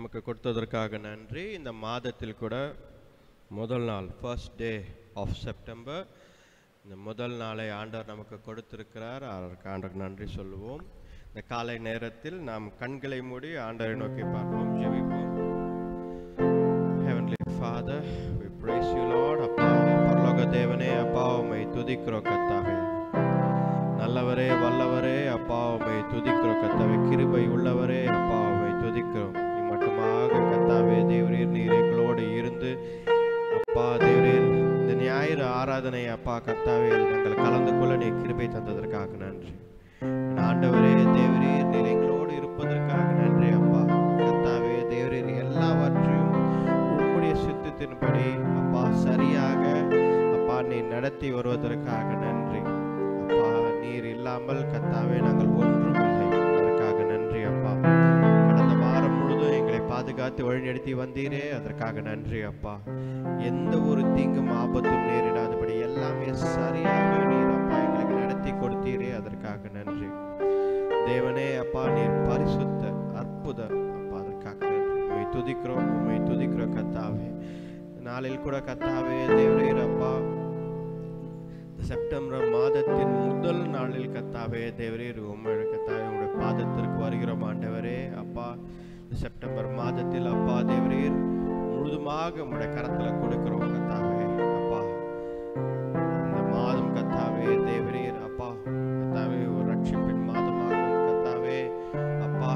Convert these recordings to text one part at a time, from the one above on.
நமக்கு கொடுத்ததற்காக நன்றி இந்த மாதத்தில் கூட முதல் நாள் ஃபர்ஸ்ட் டே ஆஃப் செப்டம்பர் இந்த முதல் நாளை ஆண்டவர் நமக்கு கொடுத்திருக்கிறார் அதற்கு ஆண்டவருக்கு நன்றி சொல்லுவோம் இந்த காலை நேரத்தில் நாம் கண்களை மூடி ஆண்டவரை நோக்கி பார்ப்போம் ஜெபிப்போம் Heavenly Father, we praise you, Lord. அப்பா பரலோக தேவனே அப்பா உம்மை துதிக்கிறோம் கத்தாவே நல்லவரே வல்லவரே அப்பா உம்மை துதிக்கிறோம் கத்தாவே கிருபை உள்ளவரே அப்பா உம்மை துதிக்கிறோம் நீ மட்டுமாக கத்தாவே தேவரீர் நீர் எங்களோடு இருந்து அப்பா தேவரீர் இந்த ஞாயிறு ஆராதனை அப்பா கத்தாவே நாங்கள் கலந்து கொள்ள நீ கிருபை தந்ததற்காக நன்றி என் ஆண்டவரே தேவரீர் நீர் எங்களோடு இருப்பதற்காக நன்றி அப்பா கத்தாவே தேவரீர் எல்லாவற்றையும் உம்முடைய சித்தத்தின்படி அப்பா சரியாக அப்பா நீ நடத்தி வருவதற்காக நன்றி அப்பா நீர் இல்லாமல் கத்தாவே நாங்கள் ஒன்றும் இல்லை அதற்காக நன்றி அப்பா கடந்த வாரம் முழுதும் எங்களை பாதுகாத்து வழிநடத்தி வந்தீரே அதற்காக நன்றி அப்பா எந்த ஒரு தீங்கும் ஆபத்தும் நேரிடாதபடி எல்லாமே சரியாக நீர் அப்பா எங்களுக்கு நடத்தி கொடுத்தீரே அதற்காக நன்றி தேவனே அப்பா நீர் பரிசுத்த அற்புத அப்பா அதற்காக நன்றி உண்மை துதிக்கிறோம் உண்மை துதிக்கிறோம் கத்தாவே நாளில் கூட கத்தாவே தேவரீர் அப்பா இந்த செப்டம்பர் மாதத்தின் முதல் நாளில் கத்தாவே தேவரீர் உண்மை கத்தாவே உங்களுடைய பாதத்திற்கு வருகிறோம் ஆண்டவரே அப்பா இந்த செப்டம்பர் மாதத்தில் அப்பா தேவரீர் முழுதுமாக உங்களுடைய கரத்துல கொடுக்கிறோம் கத்தாவே அப்பா இந்த மாதம் கத்தாவே தேவரீர் அப்பா கத்தாவே ஒரு ரட்சிப்பின் மாதமாகும் கத்தாவே அப்பா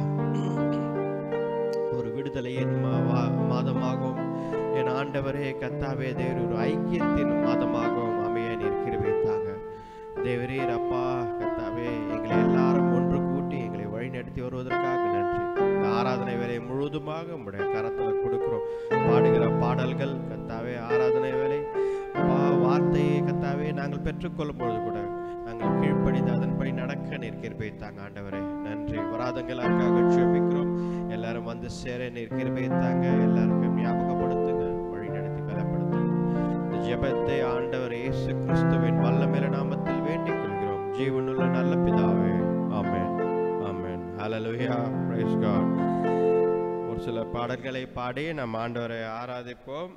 ஒரு விடுதலையின் மா- வா- மாதமாகும் என் ஆண்டவரே கத்தாவே தேவர் ஒரு ஐக்கியத்தின் மாதமாகவும் அமைய நீர் கிருபைத்தாங்க தேவரீர் அப்பா கத்தாவே எங்களை எல்லாரும் ஒன்று கூட்டி எங்களை வழிநடத்தி வருவதற்காக நன்றி இந்த ஆராதனை வேலை முழுதுமாக உங்களுடைய கரத்தில் கொடுக்கிறோம் பாடுகிற பாடல்கள் கத்தாவே ஆராதனை வேலை அப்பா வார்த்தையை கத்தாவே நாங்கள் பெற்றுக்கொள்ளும் பொழுது கூட நாங்கள் கீழ்ப்படிந்து அதன்படி நடக்க நீர் கிருபைத்தாங்க ஆண்டவரே நன்றி வராதங்களுக்காக க்ஷமிக்கிறோம் எல்லாரும் வந்து சேர நீர் கிருபைத்தாங்க எல்லாருக்கும் ஞாபகப்படுத்துங்க வழி நடத்தி பலப்படுத்துங்க இந்த ஜெபத்தை ஆண்டவர் இயேசு கிறிஸ்துவின் வல்லமையில நாமத்தில் வேண்டிக் கொள்கிறோம் ஜீவனுள்ள நல்ல பிதாவே ஆமென் ஆமென் ஹalleluya praise god ஒரு சில பாடல்களை பாடி நம் ஆண்டவரை ஆராதிப்போம்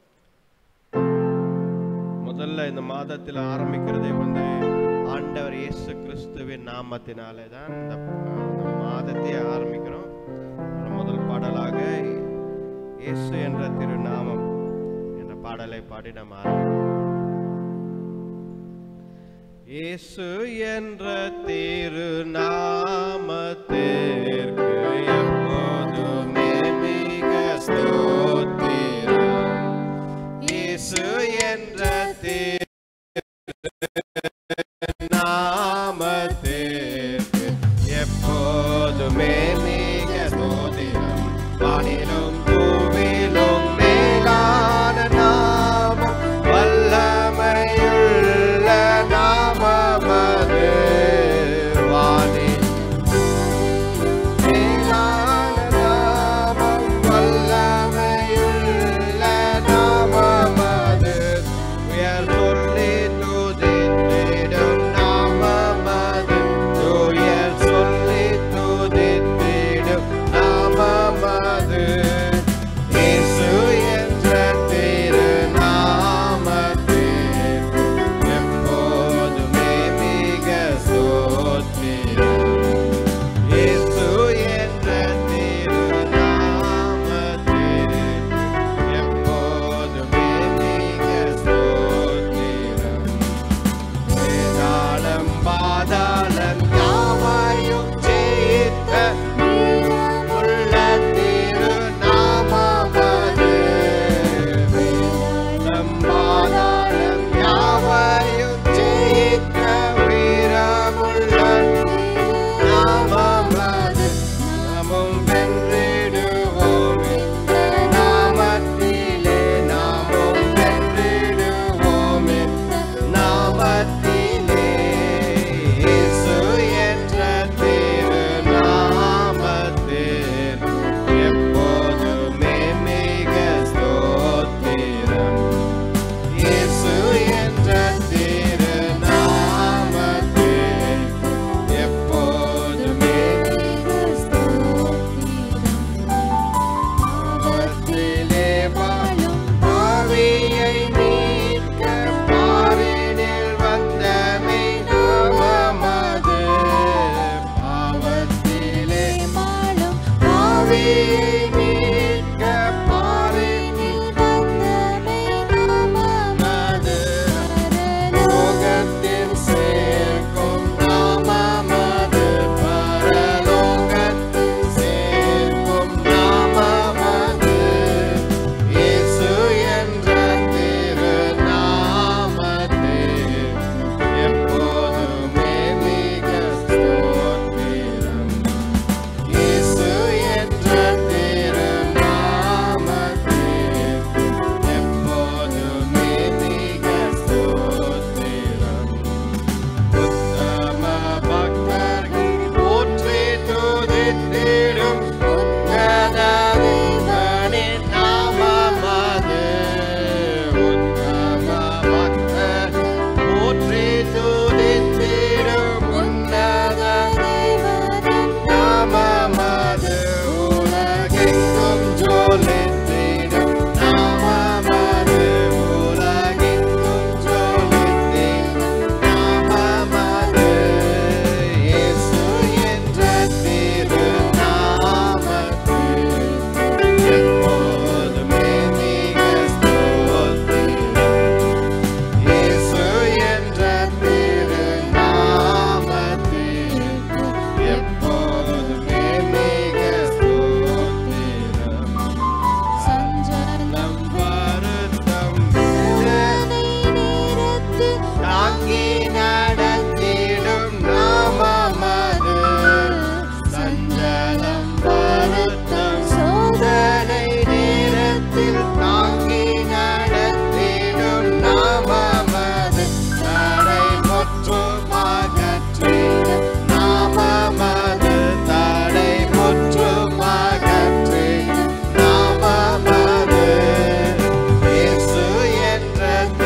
முதல்ல இந்த மாதத்தில் ஆரம்பிக்கிறதே வந்து ஆண்டவர் இயேசு கிறிஸ்துவின் நாமத்தினாலே தான் இந்த இந்த மாதத்தை ஆரம்பிக்கிறோம் அதுல முதல் பாடலாக இயேசு என்ற திருநாமம் என்ற பாடலை பாடி நம்ம ஆரம்பிப்போம் இயேசு என்ற திருநாமத்திற்கு எப்போதுமே மிக ஸ்தோத்திரம் இயேசு என்ற நாமத்திற்கு எப்போதுமே மிக ஸ்தோத்திரம் வானிலும் பூவிலும் மேலான நாமம் வல்லமையுள்ள நாமமது வானில் மேலான நாமம் வல்லமையுள்ள நாமமது உயர் சொல் மீட்க பாரினது லோகத்தில் சேர்க்கும் நாமமது பரலோகத்தில் சேர்க்கும் நாமமது இயேசு என்ற திருநாமத்தில் எப்போதுமே மிக ஸ்தோத்திரம் இயேசு என்ற திருநாமத்தில் எப்போதுமே மிக ஸ்தோத்திரம் உத்தம பக்தர்கள் போற்றி துதித்திடும் உன்னதனின் நாமமது. உத்தம பக்தர் போற்றி துதித்திடும் உன்னத நாமமது. உலகெங்கும் ஜொலித்திடும் நாமமது. உலகெங்கும் ஜொலித்திடும் நாமமது. இயேசு என்ற திருநாமத்தில் எப்போதுமே மிக ஸ்தோத்திரம். இயேசு என்ற திருநாமத்தில் எப்போதுமே மிக ஸ்தோத்திரம். நம் வருத்தம் தாங்கி நடத்திடும் நாமமது சஞ்சலம் வருத்தம் சோதனை நேரத்தில் தாங்கி நடத்திடும் நாமமது தடை முற்றும் அகற்றிடும் நாமமது தடை முற்றும் அகற்றிடும் நாமமது இயேசு என்ற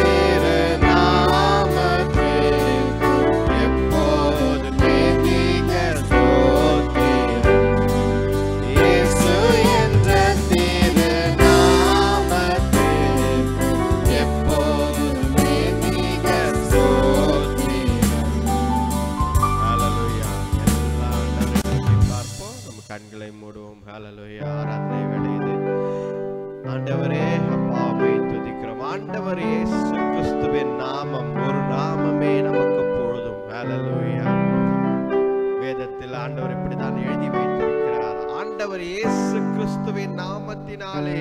திருநாமத்தில் எப்போதுமே மிக ஸ்தோத்திரம். இயேசு என்ற திருநாமத்தில் எப்போதுமே மிக ஸ்தோத்திரம். ஹalleluya. எல்லா ஆண்டவரை நோக்கி பார்ப்போம். நம்ம கண்களை மூடுவோம் ஹalleluya. ஆராதனை வேளை இது. ஆண்டவரே அப்பாவை துதிக்கிறோம் ஆண்டவர் இயேசு கிறிஸ்துவின் நாமம் ஒரு நாமமே நமக்கு பொழுதும் ஹalleluya வேதத்தில் ஆண்டவர் இப்படித்தான் எழுதி வைத்திருக்கிறார் ஆண்டவர் இயேசு கிறிஸ்துவின் நாமத்தினாலே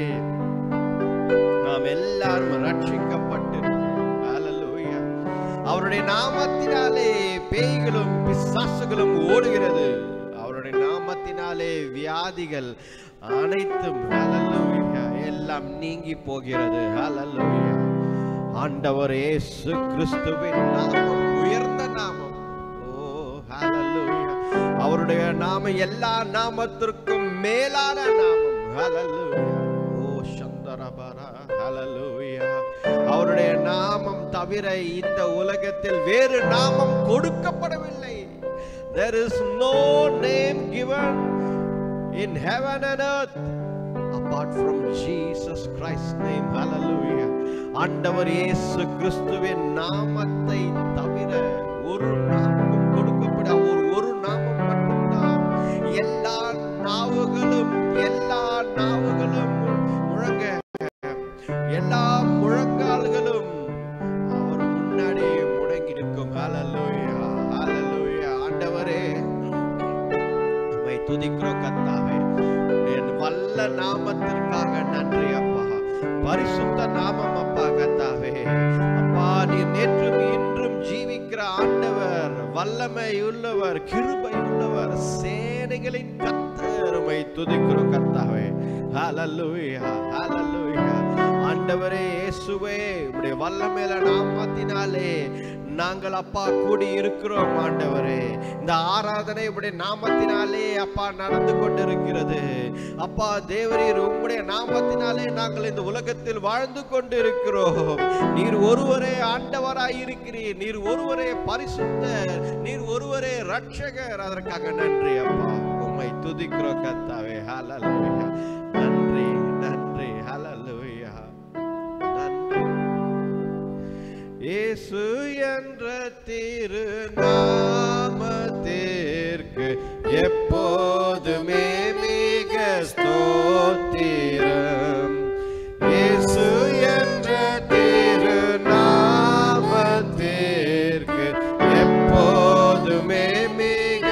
நாம் எல்லாரும் ரட்சிக்கப்பட்டிருக்கிறோம் ஹalleluya அவருடைய நாமத்தினாலே பேய்களும் பிசாசுகளும் ஓடுகிறது அவருடைய நாமத்தினாலே வியாதிகள் அனைத்தும் ஹalleluya எல்லாம் நீங்கி போகிறது ஹalleluya ஆண்டவர் இயேசு கிறிஸ்துவின் நாமம் உயர்ந்த நாமம் ஓ ஹalleluya அவருடைய நாமம் எல்லா நாமத்திற்கும் மேலான நாமம் ஹalleluya ஓ சந்தரபரா ஹalleluya அவருடைய நாமம் தவிர இந்த உலகத்தில் வேறு நாமம் கொடுக்கப்படவில்லை there is no name given in heaven and earth apart from Jesus Christ's name hallelujah ஆண்டவர் இயேசு கிறிஸ்துவின் நாமத்தை தவிர ஒரு நாமமும் கொடுக்கப்பட ஒரு ஒரு நாமம் மட்டும்தான் எல்லா நாவுகளும் எல்லா நாவுகளும் முழங்க எல்லா முழங்கால்களும் அவர் முன்னாடி முடங்கி நிற்கும் ஹalleluya ஹalleluya ஆண்டவரே உம்மை துதிக்கிறோம் கர்த்தாவே என் வல்ல நாமத்திற்காக நன்றி அப்பா பரிசுத்த நாமம் அப்பா கர்த்தாவே அப்பா நீர் நேற்றும் இன்றும் ஜீவிக்கிற ஆண்டவர் வல்லமை உள்ளவர் கிருபை உள்ளவர் சேனைகளின் கர்த்தர் உம்மை துதிக்கிறோம் கர்த்தாவே ஹalleluya ஹalleluya ஆண்டவரே இயேசுவே உடைய வல்லமையில நாமத்தினாலே நாங்கள் அப்பா கூடி இருக்கிறோம் ஆண்டவரே இந்த ஆராதனை உடைய நாமத்தினாலே அப்பா நடந்து கொண்டிருக்கிறது அப்பா தேவரீர் உம்முடைய நாமத்தினாலே நாங்கள் இந்த உலகத்தில் வாழ்ந்து கொண்டு இருக்கிறோம் நீர் ஒருவரே ஆண்டவராய் இருக்கிறீர் நீர் ஒருவரே பரிசுத்தர் நீர் ஒருவரே ரட்சகர் அதற்காக நன்றி அப்பா உம்மை துதிக்கிறோம் கர்த்தாவே ஹalleluya நன்றி நன்றி ஹalleluya நன்றி இயேசு என்ற திருநாமத்திற்கு எப்போதுமே மிக ஸ்தோத்திரம் ஸ்தோத்திரம் இயேசு என்ற திருநாமத்திற்கு எப்போதுமே மிக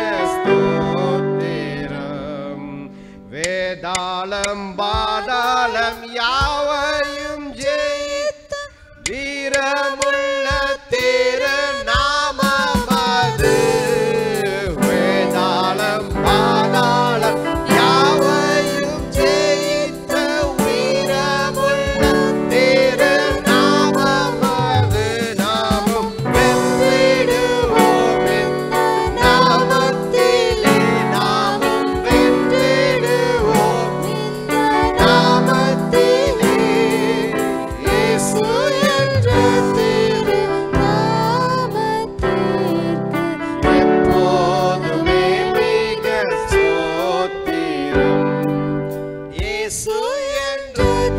ஸ்தோத்திரம் வேதாளம் பாதாளம் யாவையும் ஜெயித்த வீரமுள்ள திருநாமமது வேதாளம் பாதாளம் யாவையும் ஜெயித்த வீரமுள்ள திருநாமமது நாமும் வென்றிடுவோம் இந்த நாமத்திலே நாமும் வென்றிடுவோம் இந்த நாமத்திலே இயேசு என்ற எப்போதுமே மிக ஸ்தோத்திரம் இயேசு என்ற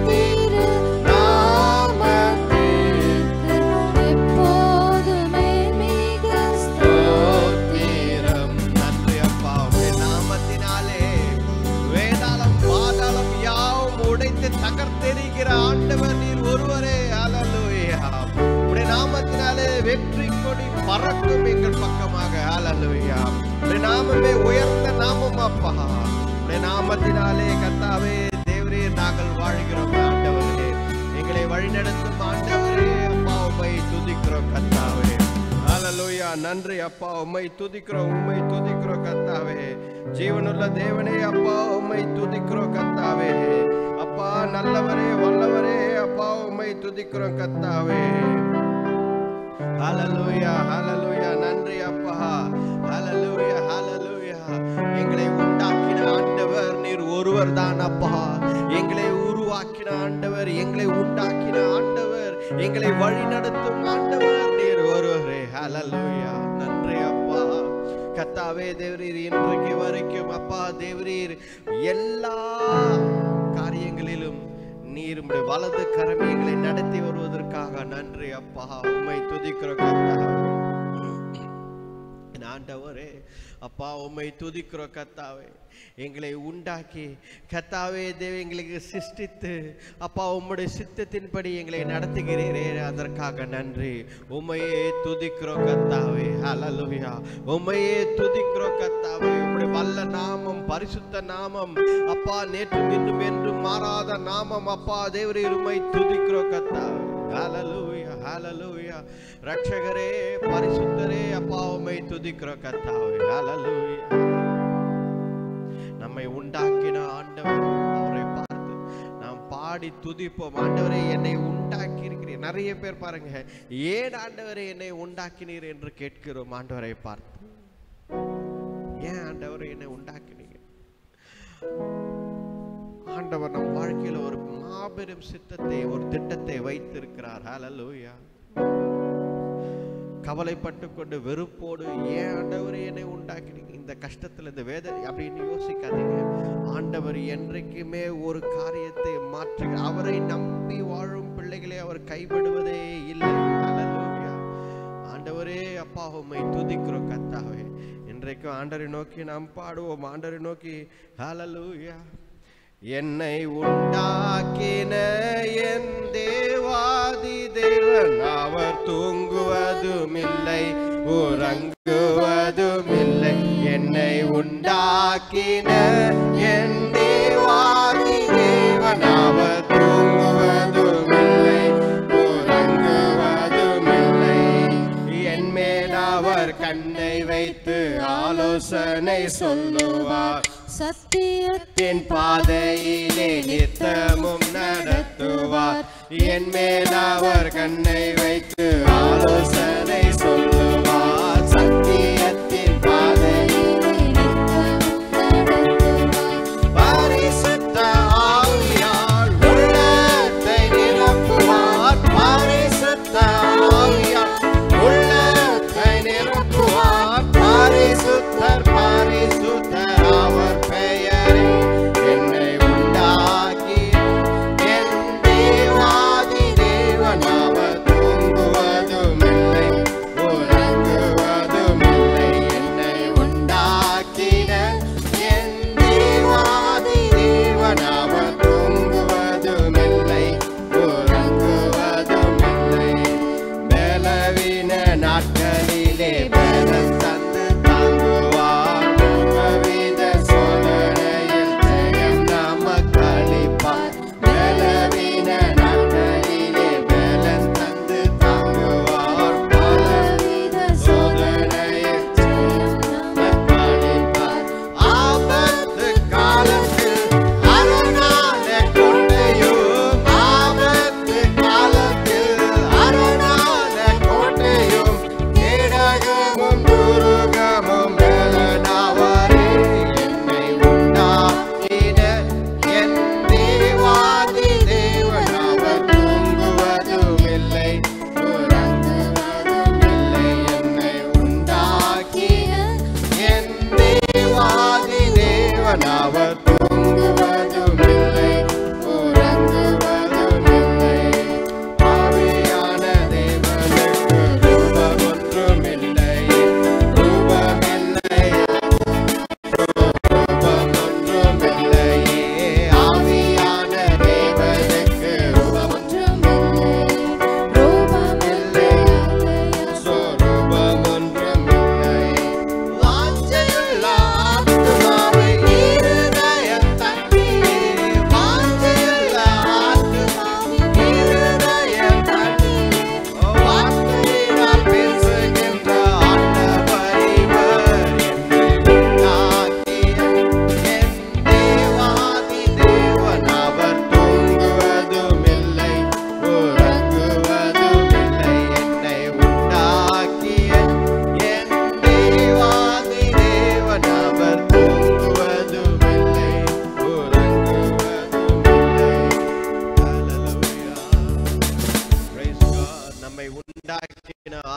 ஸ்தோத்திரம் நன்றி அப்பா உடைய நாமத்தினாலே வேதாளம் பாதாளம் யாவும் உடைத்து தகர்த்தெறிகிற ஆண்டவர் நீர் ஒருவரே ஹalleluya உடைய நாமத்தினாலே வெற்றி கொடி பறக்கும் எங்கள் பக்கமாக ஹalleluya உடைய நாமமே உயர்ந்த நாமம் அப்பா உடைய நாமத்தினாலே கர்த்தாவே தேவரே நாங்கள் வாழ்கிறோம் ஆண்டவரே எங்களை வழிநடத்தும் ஆண்டவரே அப்பா உம்மை துதிக்கிறோம் கர்த்தாவே ஹalleluya நன்றி அப்பா உம்மை துதிக்கிறோம் உம்மை துதிக்கிறோம் கர்த்தாவே ஜீவனுள்ள தேவனே அப்பா உம்மை துதிக்கிறோம் கர்த்தாவே அப்பா நல்லவரே வல்லவரே அப்பா உம்மை துதிக்கிறோம் கர்த்தாவே ஹalleluya ஹalleluya நன்றி அப்பா ஹalleluya ஹalleluya எங்களை உண்டாக்கின ஆண்டவர் நீர் ஒருவர் தான் அப்பா எங்களை உருவாக்கின ஆண்டவர் எங்களை உண்டாக்கின ஆண்டவர் எங்களை வழிநடத்தும் ஆண்டவர் நீர் ஒருவரே ஹalleluya நன்றி அப்பா கத்தாவே தேவரீர் இன்றைக்கு வரைக்கும் அப்பா தேவரீர் எல்லா காரியங்களிலும் நீர் உம்முடைய வலது கரமியங்களை நடத்தி வருவதற்காக நன்றி அப்பா உம்மை துதிக்கிறோம் கர்த்தாவே என் ஆண்டவரே அப்பா உம்மை துதிக்கிறோம் கத்தாவே எங்களை உண்டாக்கி கத்தாவே தேவ எங்களுக்கு சிருஷ்டித்து அப்பா உம்முடைய சித்தத்தின்படி எங்களை நடத்துகிறீரே அதற்காக நன்றி உம்மையே துதிக்கிறோம் கத்தாவே ஹalleluya உம்மையே துதிக்கிறோம் கத்தாவே உம்முடைய வல்ல நாமம் பரிசுத்த நாமம் அப்பா நேற்றும் இன்றும் என்றும் மாறாத நாமம் அப்பா தேவரே உம்மை துதிக்கிறோம் கத்தாவே ஹalleluya ஹalleluya ரட்சகரே பரிசுத்தரே அப்பா உம்மை துதிக்கிறோம் கத்தாவே ஹalleluya நம்மை உண்டாக்கின ஆண்டவர் அவரை பார்த்து நாம் பாடி துதிப்போம் ஆண்டவரே என்னை உண்டாக்கி இருக்கிறீர் நிறைய பேர் பாருங்க ஏன் ஆண்டவரே என்னை உண்டாக்கினீர் என்று கேட்கிறோம் ஆண்டவரை பார்த்து ஏன் ஆண்டவரே என்னை உண்டாக்கினீங்க ஆண்டவர் நம் வாழ்க்கையில ஒரு மாபெரும் சித்தத்தை ஒரு திட்டத்தை வைத்திருக்கிறார் ஹalleluya கவலைப்பட்டு கொண்டு வெறுப்போடு ஏன் ஆண்டவர் என்னை உண்டாக்கினீங்க இந்த கஷ்டத்துல இந்த வேதனை அப்படின்னு யோசிக்காதீங்க ஆண்டவர் என்றைக்குமே ஒரு காரியத்தை மாற்று அவரை நம்பி வாழும் பிள்ளைகளை அவர் கைவிடுவதே இல்லை ஹalleluya ஆண்டவரே அப்பா உம்மை துதிக்கிறோம் கத்தாவே இன்றைக்கும் ஆண்டரை நோக்கி நாம் பாடுவோம் ஆண்டரை நோக்கி ஹalleluya என்னை உண்டாக்கின என் தேவாதி தேவன் அவர் தூங்குவதுமில்லை உறங்குவதுமில்லை என்னை உண்டாக்கின என் தேவாதி தேவன் அவர் தூங்குவதுமில்லை உறங்குவதுமில்லை என் மேல் அவர் கண்ணை வைத்து ஆலோசனை சொல்லுவார் சத்தியத்தின் என் பாதையிலே நித்தமும் நடத்துவார் என் மேல் அவர் கண்ணை வைத்து ஆலோசனை சொல்லுவார் சத்தியத்தின் பாதையிலே பரிசுத்த ஆவியால் உள்ளத்தை நிரப்புவார் பரிசுத்த ஆவியால் உள்ளத்தை நிரப்புவார் பரிசுத்தர் பரிசுத்தர் அவர் பெயரே என்னை உண்டாக்கி என் தேவாதி தேவன் அவர் தூங்குவதுமில்லை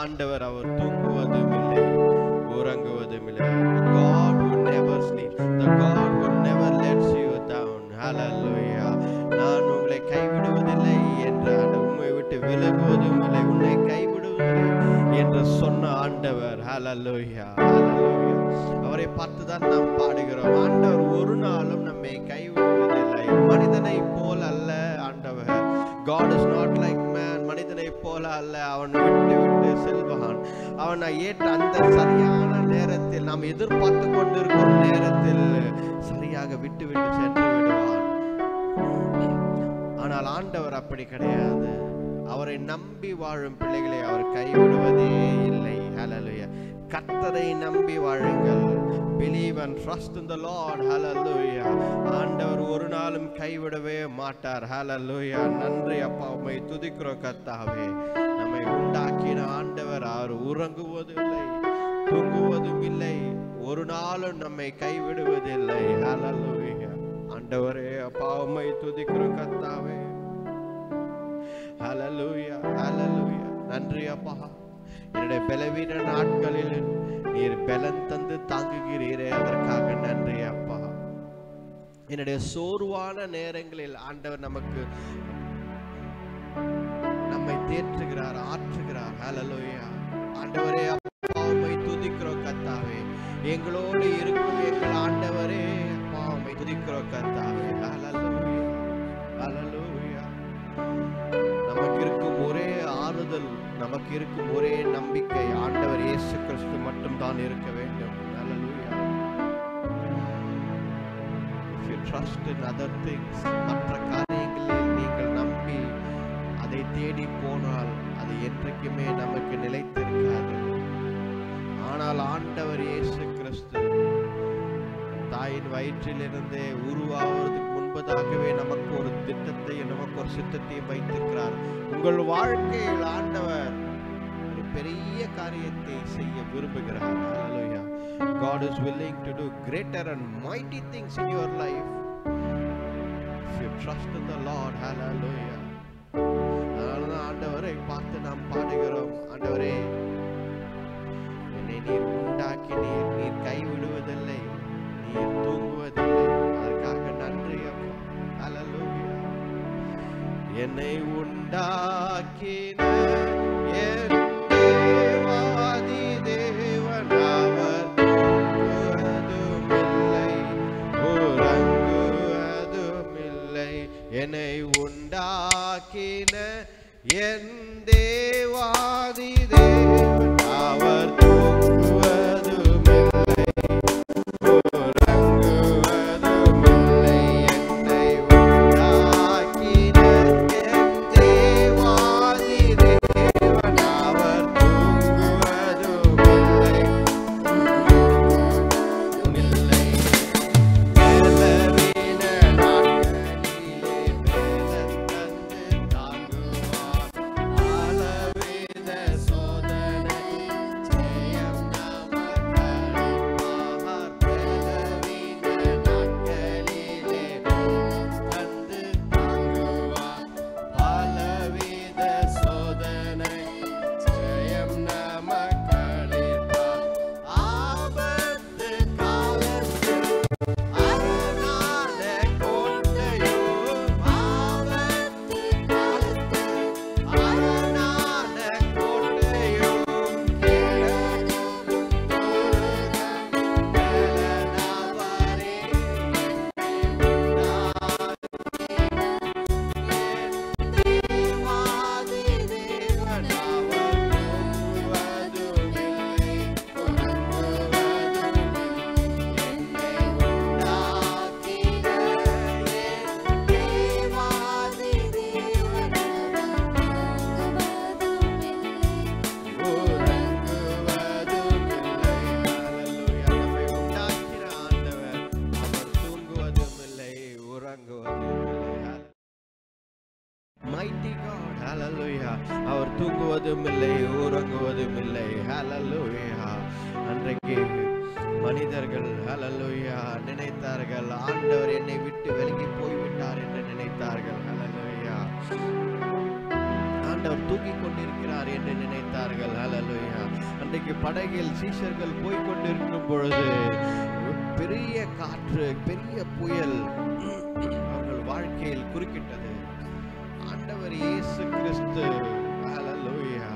ஆண்டவர் அவர் தூங்குவதும் இல்லை உறங்குவதும் இல்லை God who never sleeps the God who never lets you down hallelujah நான் உங்களை கைவிடுவதில்லை என்ற ஆண்டவர் உம்மை விட்டு விலகுவதும் இல்லை உன்னை கைவிடுவதில்லை என்று சொன்ன ஆண்டவர் hallelujah hallelujah அவரை பார்த்து தான் நாம் பாடுகிறோம் ஆண்டவர் ஒரு நாளும் நம்மை கைவிடுவதில்லை மனிதனை போல் அல்ல ஆண்டவர் God is not like man மனிதனை போல அல்ல அவன் விட்டு விட்டு செல்வான் அவனை ஏற்ற அந்த சரியான நேரத்தில் நாம் எதிர்பார்த்து கொண்டிருக்கும் நேரத்தில் சரியாக விட்டு விட்டு சென்று விடுவான் ஆனால் ஆண்டவர் அப்படி கிடையாது அவரை நம்பி வாழும் பிள்ளைகளை அவர் கைவிடுவதே இல்லை ஹalleluya கர்த்தரை நம்பி வாழுங்கள் believe and trust in the lord hallelujah ஆண்டவர் ஒரு நாளும் கைவிடவே மாட்டார் hallelujah நன்றி அப்பா உம்மை துதிக்கிறோம் கர்த்தாவே நம்மை உண்டாக்கின ஆண்டவர் அவர் உறங்குவதில்லை தூங்குவதும் இல்லை ஒரு நாளும் நம்மை கைவிடுவதில்லை hallelujah ஆண்டவரே அப்பா உம்மை துதிக்கிறோம் கர்த்தாவே ஹalleluya ஹalleluya நன்றி அப்பா என்னுடைய பலவீன நாட்களில் நீர் பலன் தந்து தாங்குகிறீரே அதற்காக நன்றி அப்பா என்னுடைய சோர்வான நேரங்களில் ஆண்டவர் நமக்கு நம்மை தேற்றுகிறார் ஆற்றுகிறார் ஹalleluya ஆண்டவரே அப்பா உம்மை துதிக்கிறோம் கர்த்தாவே எங்களோடு இருக்கும் எங்கள் ஆண்டவரே அப்பா உம்மை துதிக்கிறோம் கர்த்தாவே ஹalleluya ஹalleluya நமக்கு இருக்கும் ஒரே ஆறுதல் நமக்கு இருக்கும் ஒரே நம்பிக்கை ஆண்டவர் இயேசு கிறிஸ்து மட்டும் தான் இருக்க வேண்டும் Hallelujah. If you trust in other things, மற்ற காரியங்களில் நீங்கள் நம்பி அதை தேடி போனால் அது என்றைக்குமே நமக்கு நிலைத்திருக்காது ஆனால் ஆண்டவர் இயேசு கிறிஸ்து தாயின் வயிற்றிலிருந்தே உருவாவதற்கு முன்பதாகவே நமக்கு ஒரு திட்டத்தையும் நமக்கு ஒரு சித்தத்தையும் வைத்திருக்கிறார் உங்கள் வாழ்க்கையில் ஆண்டவர் ஒரு பெரிய காரியத்தை செய்ய விரும்புகிறார் Hallelujah. God is willing to do greater and mighty things in your life if you trust in the Lord. Hallelujah. அதனாலதான் ஆண்டவரை பார்த்து நாம் பாடுகிறோம் ஆண்டவரே என்னை நீர் உண்டாக்கி நீர் நீர் கைவிடுவதில்லை நீர் தூங்குவதில்லை அதற்காக நன்றி அப்பா Hallelujah. என்னை உண்டாக்கின என் தேவாதி தேவன் அவர் தூங்குவதுமில்லை, உறங்குவதுமில்லை. என்னை உண்டாக்கின என் தேவாதி தேவன் அவர் தூங்குவதுமில்லை உறங்குவதுமில்லை என்னை உண்டாக்கின என் தேவாதி தேவன் அவர் தூங்குவதுமில்லை இல்லை பலவீன நாட்களிலே வேதம் தந்து தாங்குவார் பலவித சோதனை ஜெயம் நமக்களிப்பார் பலவீன நாட்களிலே தந்து தாங்குவார் பலவித சோதனை ஜெயம் நமக்களிப்பார் ஆபத்து காலத்தில் அரணான கோட்டையோ ஆபத்து காலத்தில் அரணான கோட்டையோ Mighty God, hallelujah. அவர் தூங்குவதும் இல்லை உறங்குவதும் இல்லை hallelujah. அன்றைக்கு மனிதர்கள் hallelujah நினைத்தார்கள் ஆண்டவர் என்னை விட்டு விலகி போய்விட்டார் என்று நினைத்தார்கள் hallelujah. ஆண்டவர் அவர் தூங்கிக் கொண்டிருக்கிறார் என்று நினைத்தார்கள் ஹalleluya அன்றைக்கு படகில் சீஷர்கள் போய் கொண்டிருக்கும் பொழுது ஒரு பெரிய காற்று பெரிய புயல் அவர்கள் வாழ்க்கையில் குறுக்கிட்டது ஆண்டவர் இயேசு கிறிஸ்து ஹalleluya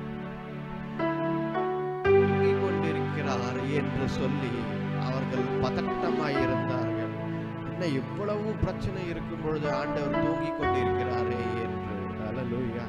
தூங்கிக் கொண்டிருக்கிறார் என்று சொல்லி அவர்கள் பதட்டமாய் இருந்தார்கள் என்ன இவ்வளவு பிரச்சனை இருக்கும் பொழுது ஆண்டவர் தூங்கிக் கொண்டிருக்கிறாரே என்று ஹalleluya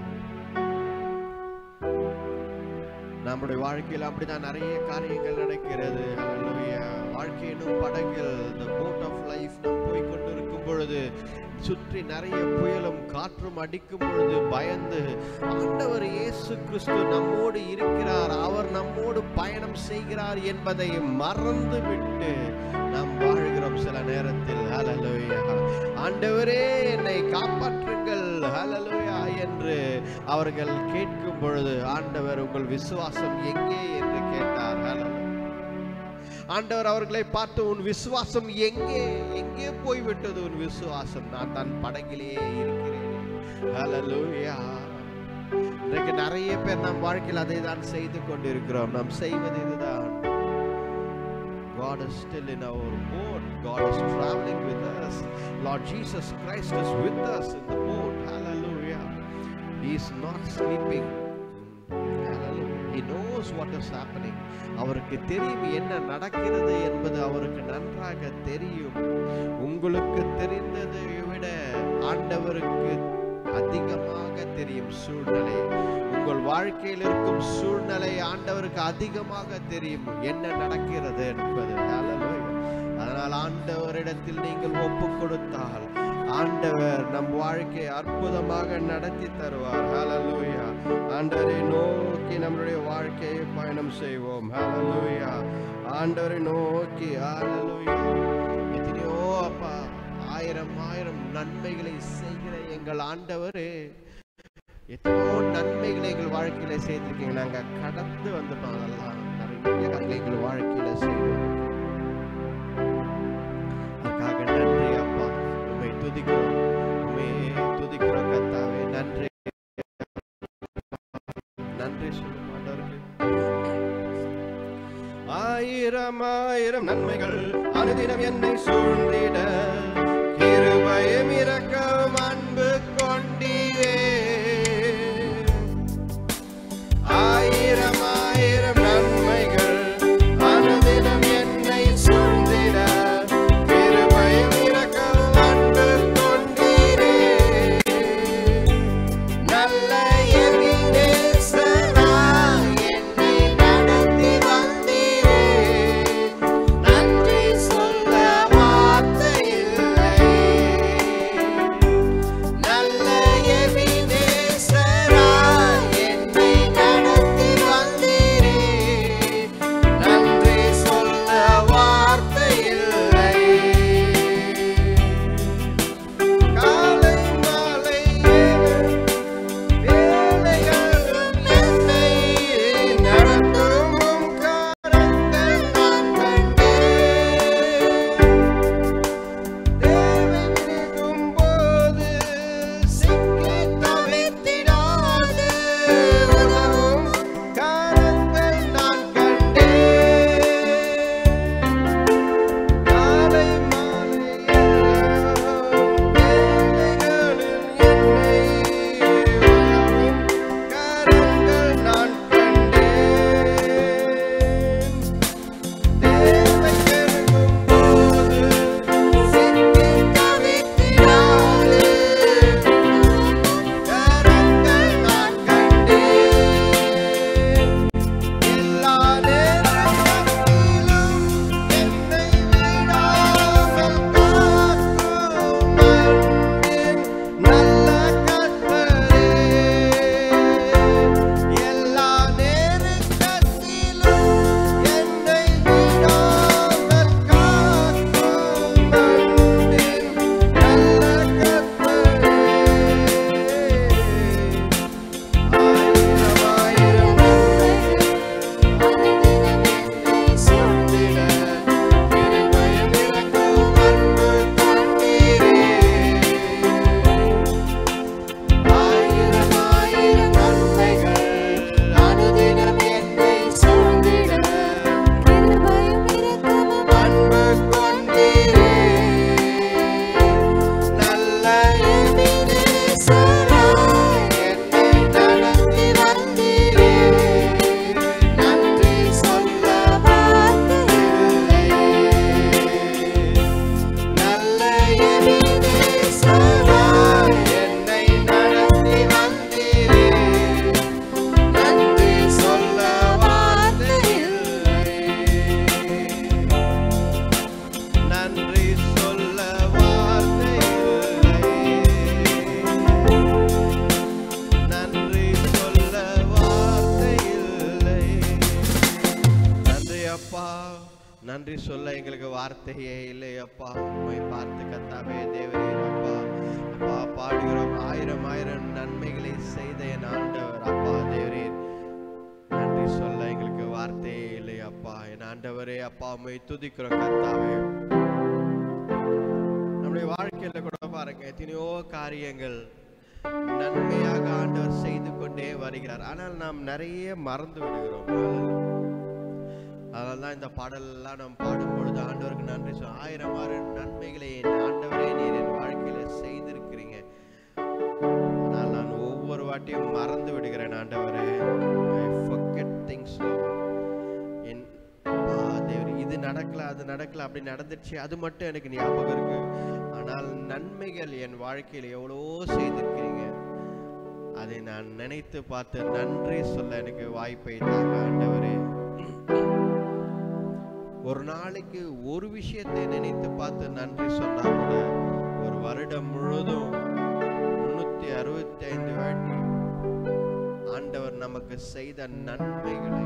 நம்முடைய வாழ்க்கையில் அப்படிதான் நிறைய காரியங்கள் நடக்கிறது ஹalleluya வாழ்க்கை எனும் படகில் the boat of life நாம் போய் கொண்டிருக்கும் பொழுது சுற்றி நிறைய புயலும் காற்றும் அடிக்கும் பொழுது பயந்து ஆண்டவர் இயேசு கிறிஸ்து நம்மோடு இருக்கிறார் அவர் நம்மோடு பயணம் செய்கிறார் என்பதை மறந்து விட்டு நாம் வாழ்கிறோம் சில நேரத்தில் ஹalleluya ஆண்டவரே என்னை காப்பாற்றுங்கள் ஹalleluya என்று அவர்கள் கேட்கும் பொழுது ஆண்டவர் உங்கள் விசுவாசம் எங்கே என்று கேட்டார் ஹalleluya ஆண்டவர் அவர்களை பார்த்து உன் விசுவாசம் எங்கே எங்கே போய்விட்டது உன் விசுவாசம் நான் தான் படகிலேயே இருக்கிறேன் ஹalleluya இன்றைக்கு நிறைய பேர் நம் வாழ்க்கையில் அதை தான் செய்து கொண்டிருக்கிறோம் நாம் செய்வது இதுதான் God is still in our boat. God is traveling with us. Lord Jesus Christ is with us in the boat. Hallelujah. He is not sleeping. Hallelujah. He knows what is happening. அவருக்கு தெரியும் என்ன நடக்கிறது என்பது அவருக்கு நன்றாக தெரியும் உங்களுக்கு தெரிந்ததை விட ஆண்டவருக்கு அதிகமாக தெரியும் சூழ்நிலை உங்கள் வாழ்க்கையில் இருக்கும் சூழ்நிலை ஆண்டவருக்கு அதிகமாக தெரியும் என்ன நடக்கிறது என்பது Hallelujah. அதனால் ஆண்டவரிடத்தில் நீங்கள் ஒப்பு கொடுத்தால் ஆண்டவர் நம் வாழ்க்கையை அற்புதமாக நடத்தி தருவார் ஹalleluya ஆண்டவரை நோக்கி நம்முடைய வாழ்க்கையை பயணம் செய்வோம் ஹalleluya ஆண்டவரை நோக்கி ஹalleluya எத்தனையோ அப்பா ஆயிரம் ஆயிரம் நன்மைகளை செய்கிற எங்கள் ஆண்டவரே எத்தனையோ நன்மைகளை எங்கள் வாழ்க்கையில செய்திருக்கீங்க நாங்க கடந்து வந்துட்டோம் அதெல்லாம் நிறைய காரியங்களை எங்கள் வாழ்க்கையில செய்வோம் அதுக்காக நன்றி அப்பா உண்மை துதிக்கிறோம் உண்மை துதிக்கிறோம் கத்தாவே நன்றி நன்றி சொல்லும் ஆண்டவருக்கு ஆயிரம் ஆயிரம் நன்மைகள் அனுதினம் என்னை சூழ்ந்திட கிருபையும் இரக்கம் அன்பு கொண்டீரே ஆயிரம் ஆயிரம் நன்மைகள் அனுதினம் என்னை சூழ்ந்திட கிருபையும் இரக்கம் அன்பு கொண்டீரே நல்ல எபினேசராய் என்னை நடத்தி வந்தீரே நன்றி சொல்ல வார்த்தை நன்றி சொல்ல எங்களுக்கு வார்த்தையே இல்லை அப்பா உண்மை பார்த்து கத்தாவே தேவரே அப்பா அப்பா பாடுகிறோம் ஆயிரம் ஆயிரம் நன்மைகளை செய்த என் ஆண்டவர் அப்பா தேவரே நன்றி சொல்ல எங்களுக்கு வார்த்தையே இல்லை அப்பா என் ஆண்டவரே அப்பா உண்மை துதிக்கிறோம் கத்தாவே நம்முடைய வாழ்க்கையில கூட பாருங்க எத்தனையோ காரியங்கள் நன்மையாக ஆண்டவர் செய்து கொண்டே வருகிறார் ஆனால் நாம் நிறைய மறந்து விடுகிறோம் அதனால தான் இந்த பாடலெல்லாம் நாம் பாடும் பொழுது ஆண்டவருக்கு நன்றி சொல் ஆயிரம் ஆயிரம் நன்மைகளை என் ஆண்டவரே நீர் என் வாழ்க்கையில செய்திருக்கிறீங்க ஆனால் நான் ஒவ்வொரு வாட்டியும் மறந்து விடுகிறேன் ஆண்டவரே I forget things Lord. என் அப்பா, தேவரே, இது நடக்கல அது நடக்கல அப்படி நடந்துச்சு அது மட்டும் எனக்கு ஞாபகம் இருக்கு ஆனால் நன்மைகள் என் வாழ்க்கையில் எவ்வளோ செய்திருக்கிறீங்க அதை நான் நினைத்து பார்த்து நன்றி சொல்ல எனக்கு வாய்ப்பை தாங்க ஆண்டவரே ஒரு நாளைக்கு ஒரு விஷயத்தை நினைத்து பார்த்து நன்றி சொன்னா கூட ஒரு வருடம் முழுதும் முன்னூத்தி அறுபத்தி ஐந்து வாட்டி ஆண்டவர் நமக்கு செய்த நன்மைகளை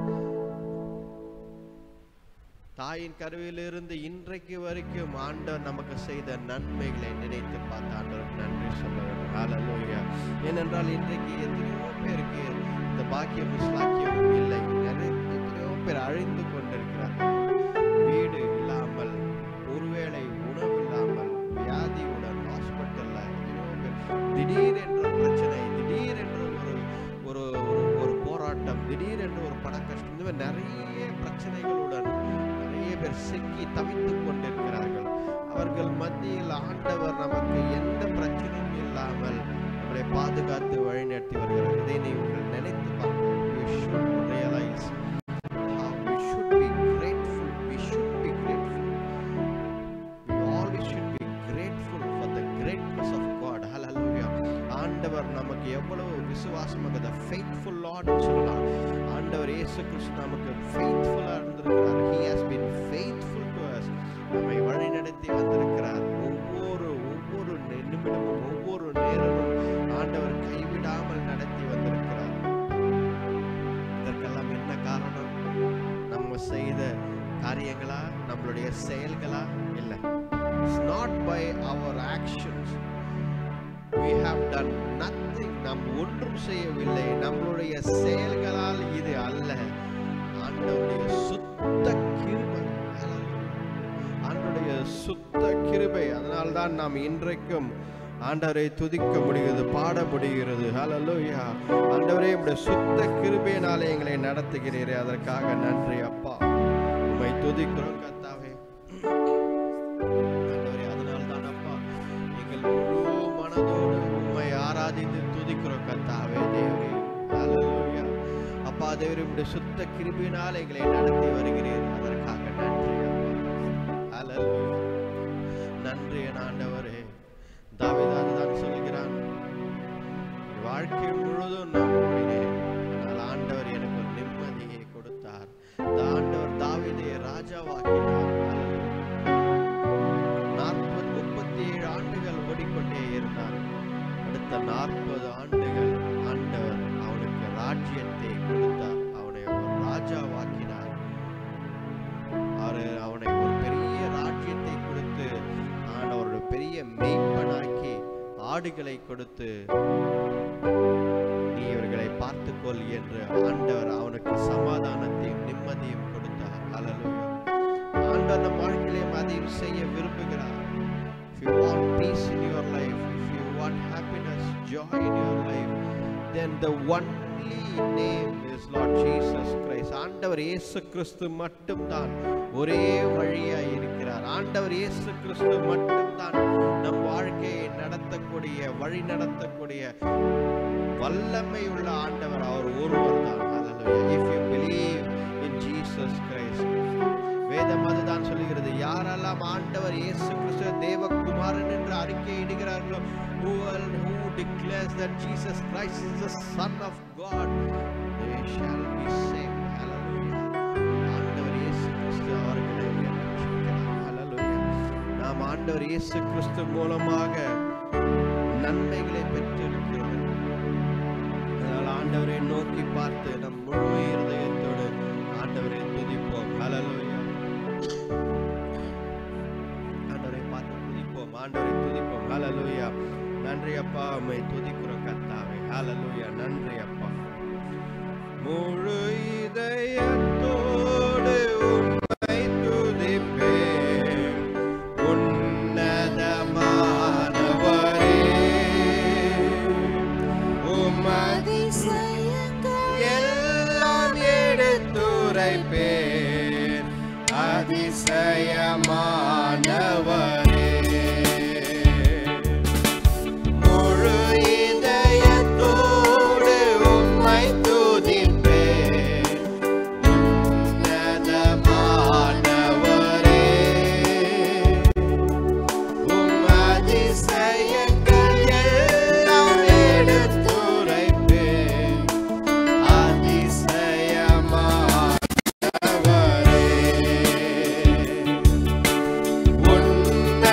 தாயின் கருவிலிருந்து இன்றைக்கு வரைக்கும் ஆண்டவர் நமக்கு செய்த நன்மைகளை நினைத்து பார்த்து ஆண்டவருக்கு நன்றி சொல்ல வேண்டும் ஹalleluya ஏனென்றால் இன்றைக்கு எத்தனையோ பேருக்கு இந்த பாக்கியம் ஸ்லாக்கியம் இல்லை நிறைய எத்தனையோ பேர் அழிந்து கொண்டிருக்கிறார்கள் வீடு இல்லாமல் ஒருவேளை உணவு இல்லாமல் வியாதியுடன் ஹாஸ்பிட்டல்ல எத்தனையோ பேர் திடீர் என்ற பிரச்சனை திடீர் என்ற ஒரு ஒரு ஒரு- ஒரு போராட்டம் திடீர் என்ற ஒரு பண கஷ்டம் இந்த மாதிரி நிறைய பிரச்சனைகளுடன் நிறைய பேர் சிக்கி தவித்துக் கொண்டிருக்கிறார்கள் அவர்கள் மத்தியில் ஆண்டவர் நமக்கு எந்த பிரச்சனையும் இல்லாமல் நம்மளை பாதுகாத்து வழிநடத்தி வருகிறார் இதை நீங்கள் நினைத்து பார்க்க you should realize how we should be grateful we should be grateful we always should be grateful for the greatness of God hallelujah ஆண்டவர் நமக்கு எவ்வளவு விசுவாசமாக the faithful Lord னு சொல்லலாம் ஆண்டவர் இயேசு கிறிஸ்து நமக்கு ஃபெய்த்ஃபுல்லா இருந்திருக்கிறார் he has been faithful to us நம்மை வழிநடத்தி வந்திருக்கிறார் ஒவ்வொரு ஒவ்வொரு நி- நிமிடமும் ஒவ்வொரு நேரமும் ஆண்டவர் கைவிடாமல் நடத்தி வந்திருக்கிறார் இதற்கெல்லாம் என்ன காரணம் நம்ம செய்த காரியங்களா நம்மளுடைய செயல்களா இல்லை it's not by our actions we have done nothing நாம் ஒன்றும் செய்யவில்லை நம்மளுடைய செயல்களால் இது அல்ல ஆண்டவருடைய சுத்த கிருபை Hallelujah. ஆண்டவருடைய சுத்த கிருபை அதனால்தான் நாம் இன்றைக்கும் ஆண்டவரை துதிக்க முடிகிறது பாட முடிகிறது ஹalleluya ஆண்டவரே உம்முடைய சுத்த கிருபையினாலே எங்களை நடத்துகிறீரே அதற்காக நன்றி அப்பா உம்மை துதிக்கிறோம் கர்த்தாவே ஆண்டவரே அதனால்தான் அப்பா எங்கள் முழு மனதோடு உம்மை ஆராதித்து துதிக்கிறோம் கர்த்தாவே தேவரே ஹalleluya அப்பா தேவரே உம்முடைய சுத்த கிருபையினால் எங்களை நடத்தி வருகிறீர் அதற்காக நன்றி அப்பா ஹalleluya நன்றி என் ஆண்டவரே தாவீது அதுதான் சொல்லுகிறான் வாழ்க்கை முழுதும் நான் ஓடினேன் ஆனால் ஆண்டவர் எனக்கு ஒரு நிம்மதியை கொடுத்தார் இந்த ஆண்டவர் தாவீதை ராஜாவாக்கினார் நாற்பது முப்பத்தி ஏழு ஆண்டுகள் ஓடிக்கொண்டே இருந்தார் அடுத்த நாற்பது ஆண்டுகள் ஆண்டவர் அவனுக்கு ராஜ்யத்தை கொடுத்தார் அவனை ஒரு ராஜாவாக்கினார் அவர் அவனை ஒரு பெரிய ராஜ்யத்தை கொடுத்து ஆண்டவரோட பெரிய மெய்ப்பனாக்கி ஆடுகளை கொடுத்து நீ இவர்களை பார்த்துக்கொள் என்று ஆண்டவர் அவனுக்கு சமாதானத்தையும் நிம்மதியும் கொடுத்தார் ஹalleluya ஆண்டவர் நம் வாழ்க்கையிலும் அதையும் செய்ய விரும்புகிறார் if you want peace in your life if you want happiness joy in your life then the only name is Lord Jesus Christ ஆண்டவர் இயேசு கிறிஸ்து மட்டும்தான் ஒரே வழியாய் இருக்கிறார் ஆண்டவர் இயேசு கிறிஸ்து மட்டும்தான் நம் வாழ்க்கையை நடத்தக்கூடிய வழி நடத்தக்கூடிய வல்லமை உள்ள ஆண்டவர் அவர் ஒருவர் தான் if you believe in Jesus Christ வேதம் அதுதான் சொல்லுகிறது யாரெல்லாம் ஆண்டவர் இயேசு கிறிஸ்து தேவகுமாரன் என்று அறிக்கை இடுகிறார்களோ who will- who declares that Jesus Christ is the son of God they shall be saved hallelujah ஆண்டவர் இயேசு கிறிஸ்து அவர்களை ரட்சிக்கிறார் hallelujah நாம் ஆண்டவர் இயேசு கிறிஸ்து மூலமாக நன்மைகளை பெற்றிருக்கிறோம் அதனால் ஆண்டவரை நோக்கி பார்த்து நம் முழு இருதயத்தோடு ஆண்டவரை துதிப்போம் ஹalleluya ஆண்டவரை துதிப்போம் ஹalleluya நன்றி அப்பா உம்மை துதிக்கிறோம் கர்த்தாவே ஹalleluya நன்றி அப்பா முழு இதயத்தோடு உம்மை துதிப்பேன் உன்னதமானவரே உமது எல்லாம் எடுத்துரைப்பேன் அதிசயமானவரே முழு இதயத்தோடு உம்மை துதிப்பேன் உன்னதமானவரே உம் அதிசயங்கள் எல்லாம் எடுத்துரைப்பேன் அதிசயமானவரே உன்னதமானவரே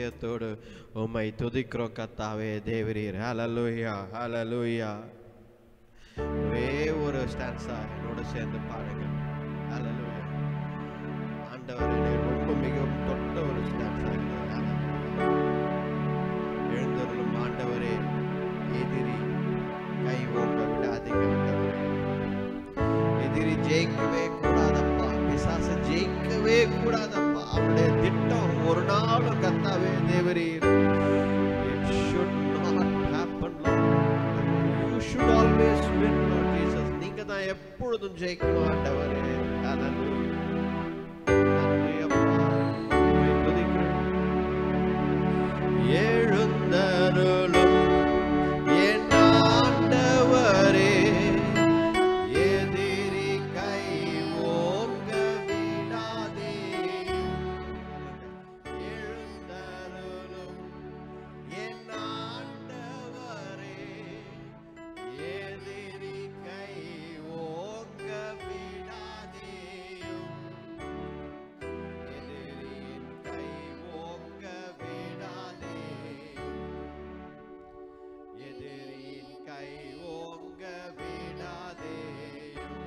இருதயத்தோடு உம்மை துதிக்கிறோம் கத்தாவே தேவரீர் ஹalleluya ஹalleluya ஒரே ஒரு ஸ்டான்ஸா என்னோட சேர்ந்து பாடுங்க ஹalleluya ஆண்டவர் என்னை ரொம்ப மிகவும் தொட்ட ஒரு ஸ்டான்ஸா எழுந்தருளும் ஆண்டவரே எதிரி கை ஓங்க விடாதீங்க ஆண்டவரே எதிரி ஜெயிக்கவே கூடாதப்பா பிசாசு ஜெயிக்கவே கூடாதப்பா அவனுடைய திட்டம் ஒரு நாளும் கத்தாவே தேவரீர் it should not happen Lord you should always win Lord Jesus நீங்க தான் எப்பொழுதும் ஜெயிக்கணும் ஆண்டவரே Hallelujah. நன்றி அப்பா உம்மை துதிக்கிறேன். எழுந்தருளும் என் ஆண்டவரே எதிரி கை ஓங்க விடாதேயும் எழுந்தருளும் என் ஆண்டவரே எதிரி கை ஓங்க விடாதேயும் எதிரியின் கை ஓங்க விடாதேயும் எதிரியின் கை ஓங்க விடாதேயும்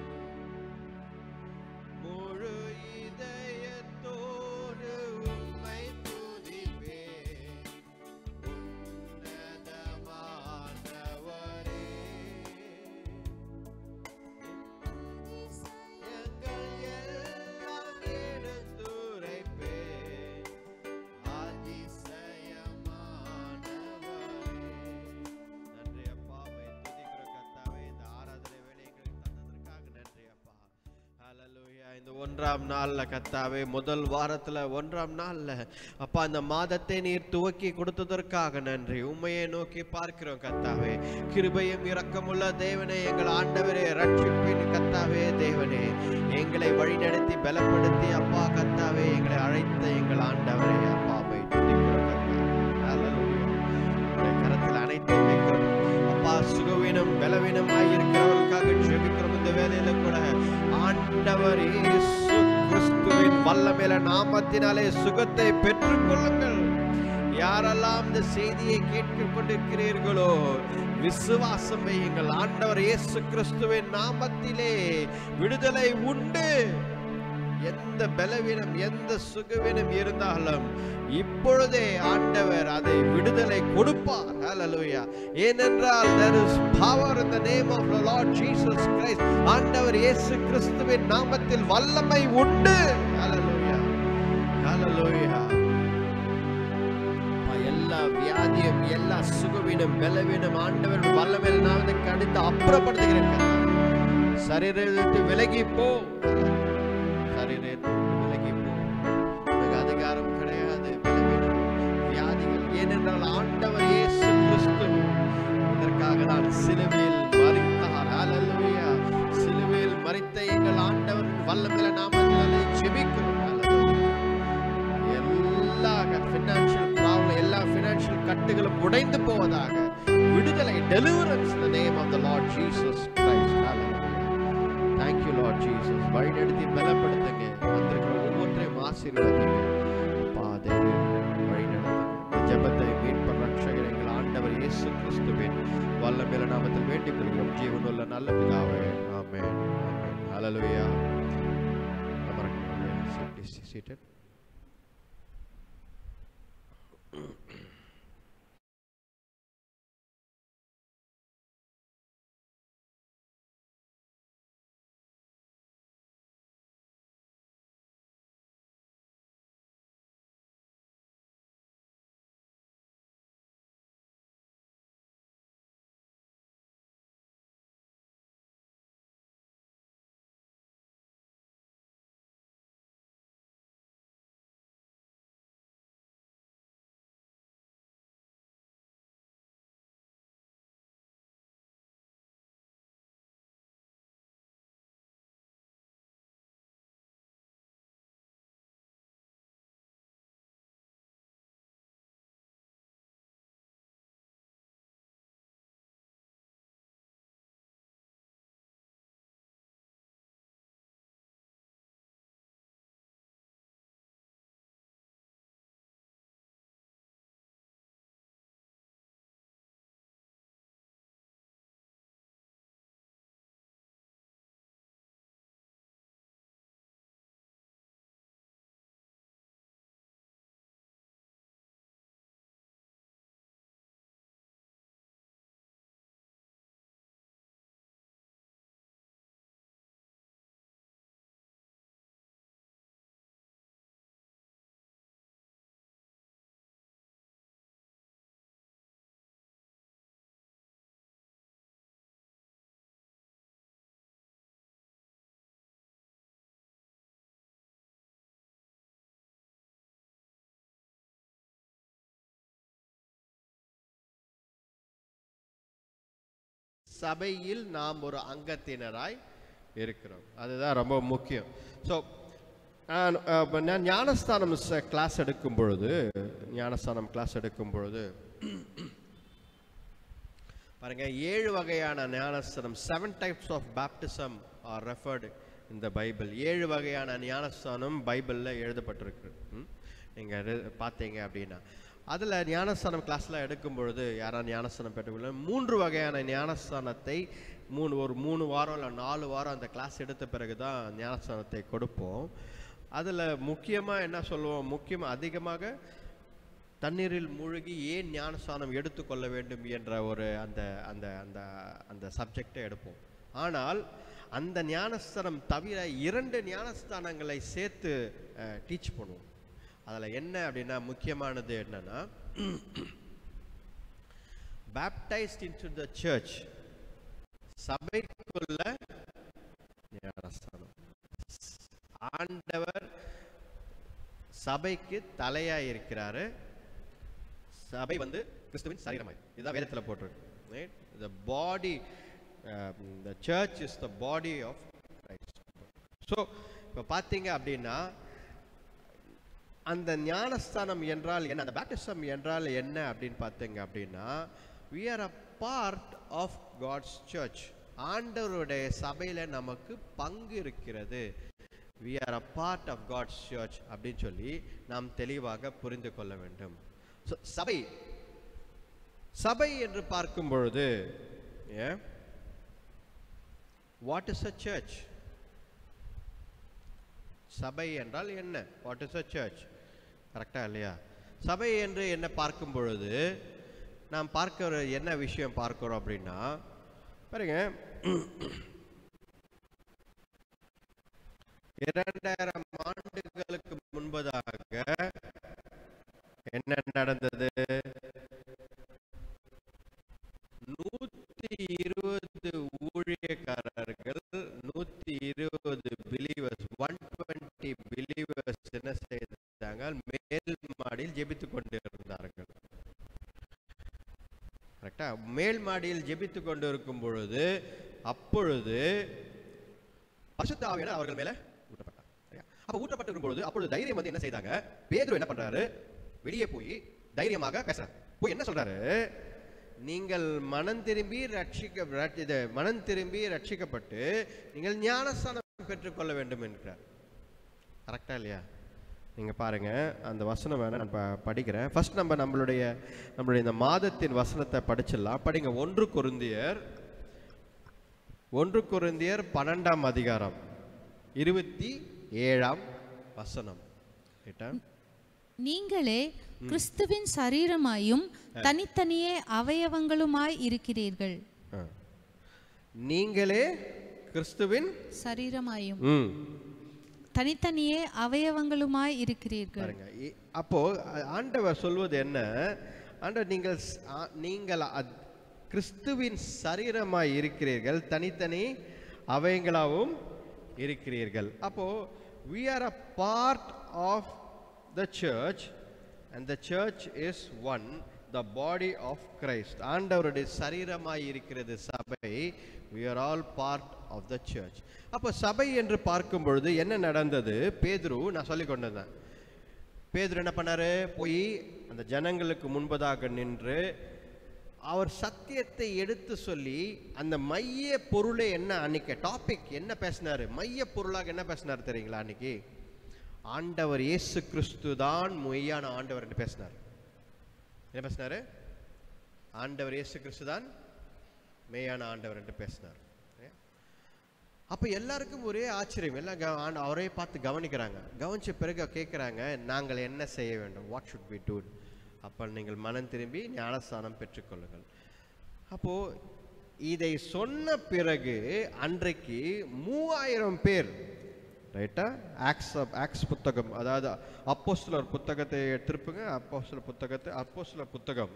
முழு இதயத்தோடு உம்மை துதிப்பேன் உன்னதமானவரே எங்கள் எல்லாம் எடுத்துரைப்பேன் அதிசயமானவரே நன்றி அப்பா உம்மை துதிக்கிற கர்த்தாவே இந்த ஆராதனை வேலை எங்களுக்கு தந்ததற்காக நன்றி அப்பா ஹalleluya இந்த ஒன்றாம் நாள்ல கர்த்தாவே முதல் வாரத்துல ஒன்றாம் நாள்ல அப்பா இந்த மாதத்தை நீர் துவக்கி கொடுத்ததற்காக நன்றி உண்மையை நோக்கி பார்க்கிறோம் கர்த்தாவே கிருபையும் இரக்கமுள்ள தேவனே எங்கள் ஆண்டவரே ரட்சிப்பின் கர்த்தாவே தேவனே எங்களை வழிநடத்தி பலப்படுத்தி அப்பா கர்த்தாவே எங்களை அழைத்த எங்கள் ஆண்டவரே அப்பா உம்மை துதிக்கிறோம் கர்த்தாவே ஹalleluya உம்முடைய கரத்தில் அனைத்தும் வைக்கிறோம் அப்பா சுகவீனம் பலவீனமாய் இருக்கிறவர்களுக்காக ஜெபிக்கிறோம் இந்த வேலையில கூட ஆண்டவர் இயேசு கிறிஸ்துவின் வல்லமையில நாமத்தினாலே சுகத்தை பெற்றுக்கொள்ளுங்கள் யாரெல்லாம் இந்த செய்தியை கேட்டுக் கொண்டிருக்கிறீர்களோ விசுவாசம் வையுங்கள் ஆண்டவர் இயேசு கிறிஸ்துவின் நாமத்திலே விடுதலை உண்டு எந்த பலவீனம் எந்த சுகவீனம் இருந்தாலும் இப்பொழுதே ஆண்டவர் அதை விடுதலை கொடுப்பார் ஹalleluya ஏனென்றால் there is power in the name of the Lord Jesus Christ ஆண்டவர் இயேசு கிறிஸ்துவின் நாமத்தில் வல்லமை உண்டு ஹalleluya ஹalleluya அப்பா, எல்லா வியாதியும் எல்லா சுகவீனம் பலவீனம் ஆண்டவர் வல்லமையில் நான் வந்து கடித்து அப்புறப்படுத்துகிறேன் கர்த்தாவே. சரீரத்தை விட்டு விலகி போ சரீரத்தை விட்டு விலகி போ உனக்கு அதிகாரம் கிடையாது பலவீனம் வியாதிகள் ஏனென்றால் ஆண்டவர் இயேசு கிறிஸ்து இதற்காக நான் சிலுவையில் மறித்தார் ஹalleluya சிலுவையில் மறித்த எங்கள் ஆண்டவர் வல்லமையில நாமத்தினாலே ஜெபிக்கிறோம் ஹalleluya எல்லா ஃபினான்ஷியல் ப்ராப்ளம் எல்லா ஃபினான்ஷியல் கட்டுகளும் உடைந்து போவதாக விடுதலை deliverance the name of the Lord Jesus Christ hallelujah thank you Lord Jesus வழிநடத்தி பலப்படுத்துங்க வந்திருக்கிற ஒவ்வொன்றையும் ஆசீர்வதிங்க அப்பா தேவரே வழிநடத்துங்க இந்த ஜெபத்தை மீட்பர் ரட்சகர் எங்கள் ஆண்டவர் இயேசு கிறிஸ்துவின் வல்லமையில நாமத்தில் வேண்டிக் கொள்கிறோம் ஜீவனுள்ள நல்ல பிதாவே ஆமென் ஆமென் ஹalleluya அமரங்கள் simply seated சபையில் நாம் ஒரு அங்கத்தினராய் இருக்கிறோம் அதுதான் ரொம்ப முக்கியம் ஸோ நான் ஞானஸ்தானம் கிளாஸ் எடுக்கும் பொழுது ஞானஸ்தானம் கிளாஸ் எடுக்கும் பொழுது பாருங்க ஏழு வகையான ஞானஸ்தானம் seven types of baptism are referred இந்த பைபிள் ஏழு வகையான ஞானஸ்தானம் பைபிளில் எழுதப்பட்டிருக்கு ம்? நீங்க எடு- பார்த்தீங்க அப்படின்னா அதில் ஞானஸ்தானம் கிளாஸ்லாம் எடுக்கும் பொழுது யாராவது ஞானஸ்தானம் பெற்றுள்ள மூன்று வகையான ஞானஸ்தானத்தை மூணு ஒரு மூணு வாரம் இல்லை நாலு வாரம் அந்த கிளாஸ் எடுத்த பிறகு தான் ஞானஸ்தானத்தை கொடுப்போம் அதில் முக்கியமாக என்ன சொல்லுவோம் முக்கியமாக அதிகமாக தண்ணீரில் மூழ்கி ஏன் ஞானஸ்தானம் எடுத்துக்கொள்ள வேண்டும் என்ற ஒரு அந்த அந்த அந்த அந்த சப்ஜெக்டை எடுப்போம் ஆனால் அந்த ஞானஸ்தானம் தவிர இரண்டு ஞானஸ்தானங்களை சேர்த்து டீச் பண்ணுவோம் அதில் என்ன அப்படின்னா முக்கியமானது என்னன்னா பேப்டைஸ்ட் இன்டு த சர்ச் சபைக்குள்ள ஞானஸ்தானம் ஆண்டவர் சபைக்கு தலையா இருக்கிறாரு சபை வந்து கிறிஸ்துவின் சரீரமாய் இதுதான் வேதத்தில் போட்டிருக்கு right the body the church is the body of Christ so இப்போ பார்த்தீங்க அப்படின்னா அந்த ஞானஸ்தானம் என்றால் என்ன அந்த பேப்டிசம் என்றால் என்ன அப்படின்னு பார்த்தீங்க அப்படின்னா we are a part of God's church ஆண்டவருடைய சபையில் நமக்கு பங்கு இருக்கிறது we are a part of God's church அப்படின்னு சொல்லி நாம் தெளிவாக புரிந்து கொள்ள வேண்டும் So, சபை சபை என்று பார்க்கும் பொழுது வாட் இஸ் அ சர்ச் சபை என்றால் என்ன வாட் இஸ் அ சர்ச் கரெக்டா இல்லையா சபை என்று என்ன பார்க்கும் பொழுது நாம் பார்க்கிற என்ன விஷயம் பார்க்கிறோம் அப்படின்னா பாருங்க இரண்டாயிரம் ஆண்டுகளுக்கு முன்பதாக என்ன நடந்தது நூத்தி இருபது ஊழியக்காரர்கள் நூத்தி இருபது பிலீவர்ஸ் ஒன் டுவெண்ட்டி பிலீவர்ஸ் என்ன செய்தாங்க மேல் மாடியில் ஜெபித்துக் கொண்டு இருந்தார்கள் கரெக்டா மேல் மாடியில் ஜெபித்துக் கொண்டு இருக்கும் பொழுது அப்பொழுது பரிசுத்த ஆவியானவர் அவர்கள் மேல ஊற்றப்பட்டார் சரியா? அப்ப ஊற்றப்பட்டிருக்கும் பொழுது அப்பொழுது தைரியம் வந்து என்ன செய்தாங்க பேதுரு என்ன பண்றாரு வெளியே போய் தைரியமாக பேசுறாரு போய் என்ன சொல்றாரு நீங்கள் மனம் திரும்பி ரட்சிக்க ரட்- இது மனம் திரும்பி ரட்சிக்கப்பட்டு நீங்கள் ஞானஸ்தானம் பெற்றுக்கொள்ள வேண்டும் என்கிறார் கரெக்டா இல்லையா நீங்க பாருங்க அந்த வசனம் வேணா நான் ப- படிக்கிறேன் ஃபர்ஸ்ட் நம்ம நம்மளுடைய நம்மளுடைய இந்த மாதத்தின் வசனத்தை படிச்சிடலாம் படிங்க ஒன்று குருந்தியர் ஒன்று குருந்தியர் பன்னெண்டாம் அதிகாரம் இருபத்தி ஏழாம் வசனம் ரைட்டா நீங்களே கிறிஸ்துவின் சரீரமாயும் தனித்தனியே அவயவங்களுமாய் இருக்கிறீர்கள் ஆ. நீங்களே கிறிஸ்துவின் சரீரமாயும் ம் தனித்தனியே அவயவங்களுமாய் இருக்கிறீர்கள் பாருங்க இ- அப்போ அ- ஆண்டவர் சொல்வது என்ன ஆண்டவர் நீங்கள் ஸ்- ஆ- நீங்கள் அத்- கிறிஸ்துவின் சரீரமாய் இருக்கிறீர்கள் தனித்தனி அவயங்களாகவும் இருக்கிறீர்கள் அப்போ we are a part of the church and the church is one the body of Christ ஆண்டவருடைய சரீரமாய் இருக்கிறது சபை we are all part of the church அப்போ சபை என்று பார்க்கும் பொழுது என்ன நடந்தது பேதுரு நான் சொல்லிக் கொண்டிருந்தேன் பேதுரு என்ன பண்ணாரு போய் அந்த ஜனங்களுக்கு முன்பதாக நின்று அவர் சத்தியத்தை எடுத்து சொல்லி அந்த மைய பொருளை என்ன அன்னைக்கு டாபிக் என்ன பேசினாரு மைய பொருளாக என்ன பேசினார் தெரியுங்களா அன்னைக்கு ஆண்டவர் இயேசு கிறிஸ்து தான் மெய்யான ஆண்டவர் என்று பேசினார் என்ன பேசினாரு ஆண்டவர் இயேசு கிறிஸ்து தான் மெய்யான ஆண்டவர் என்று பேசினார் சரியா? அப்ப எல்லாருக்கும் ஒரே ஆச்சரியம் எல்லாம் கவ- ஆண்ட- அவரே பார்த்து கவனிக்கிறாங்க கவனிச்ச பிறகு கேட்குறாங்க நாங்கள் என்ன செய்ய வேண்டும் வாட் ஷுட் பி டூ அப்போ நீங்கள் மனம் திரும்பி ஞானஸ்தானம் பெற்றுக்கொள்ளுங்கள் அப்போ இதை சொன்ன பிறகு அன்றைக்கு மூவாயிரம் பேர் ரைட்டா ஆக்ஸ் ஆக்ஸ் புத்தகம் அதாவது அப்போஸ்தலர் புத்தகத்தை திருப்புங்க அப்போஸ்தலர் புத்தகத்தை அப்போஸ்தலர் புத்தகம்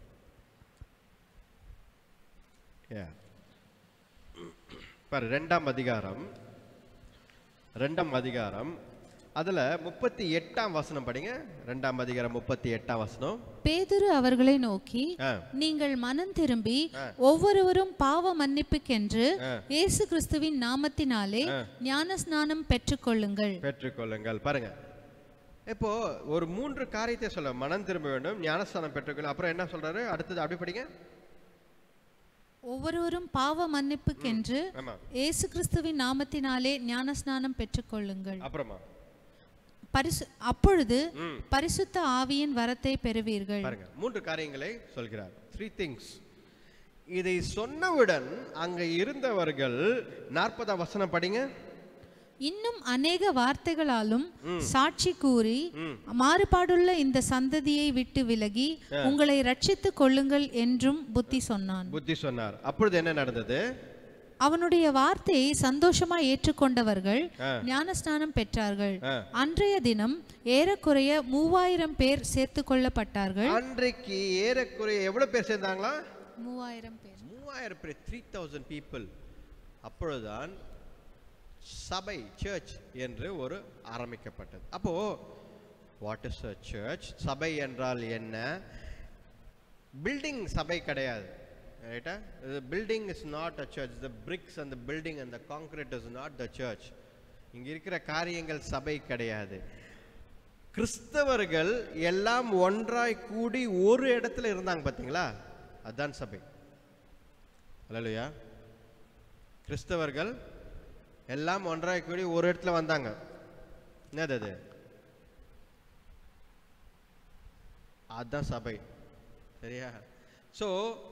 Yeah. பாரு ரெண்டாம் அதிகாரம் ரெண்டாம் அதிகாரம் அதுல முப்பத்தி எட்டாம் வசனம் படிங்க ரெண்டாம் அதிகாரம் முப்பத்தி எட்டாம் வசனம் பேதுரு அவர்களை நோக்கி ஆ, நீங்கள் மனம் திரும்பி ஒவ்வொருவரும் பாவ மன்னிப்புக்கென்று ஆ. இயேசு கிறிஸ்துவின் நாமத்தினாலே ஞானஸ்நானம் பெற்றுக்கொள்ளுங்கள் பெற்றுக்கொள்ளுங்கள் பாருங்க இப்போ ஒரு மூன்று காரியத்தை சொல்ல மனம் திரும்ப வேண்டும் ஞானஸ்தானம் பெற்றுக்கொள்ள அப்புறம் என்ன சொல்றாரு அடுத்தது அப்படி படிங்க ஒவ்வொருவரும் பாவ மன்னிப்புக்கென்று ஆமா இயேசு கிறிஸ்துவின் நாமத்தினாலே ஞானஸ்நானம் பெற்றுக்கொள்ளுங்கள் அப்புறமா பரிசு அப்பொழுது ம். பரிசுத்த ஆவியின் வரத்தை பெறுவீர்கள் பாருங்க மூன்று காரியங்களை சொல்கிறார் த்ரீ திங்ஸ் இதை சொன்னவுடன் அங்க இருந்தவர்கள் நாற்பதாம் வசனம் படிங்க இன்னும் அநேக வார்த்தைகளாலும் சாட்சி கூறி மாறுபாடுள்ள இந்த சந்ததியை விட்டு விலகி உங்களை ரட்சித்துக் கொள்ளுங்கள் என்றும் புத்தி சொன்னான் புத்தி சொன்னார் அப்பொழுது என்ன நடந்தது அவனுடைய வார்த்தையை சந்தோஷமாய் ஏற்றுக்கொண்டவர்கள் ஆ. ஞானஸ்நானம் பெற்றார்கள் ஆ. அன்றைய தினம் ஏறக்குறைய மூவாயிரம் பேர் சேர்த்து கொள்ளப்பட்டார்கள் அன்றைக்கு ஏறக்குறைய எவ்வளவு பேர் சேர்ந்தாங்களா மூவாயிரம் பேர் மூவாயிரம் பேர் த்ரீ தௌசண்ட் பீப்புள் அப்பொழுதுதான் சபை சர்ச் என்று ஒரு ஆரம்பிக்கப்பட்டது அப்போ வாட் இஸ் அ சர்ச் சபை என்றால் என்ன பில்டிங் சபை கிடையாது ரைட்டா building is not a church the bricks அந்த பில்டிங் அந்த concrete is not the church இங்க இருக்கிற காரியங்கள் சபை கிடையாது கிறிஸ்தவர்கள் எல்லாம் ஒன்றாய் கூடி ஒரு இடத்துல இருந்தாங்க பார்த்தீங்களா அதான் சபை அல்லையா கிறிஸ்தவர்கள் எல்லாம் ஒன்றாய் கூடி ஒரு இடத்துல வந்தாங்க என்னது அது அதான் சபை சரியா ஸோ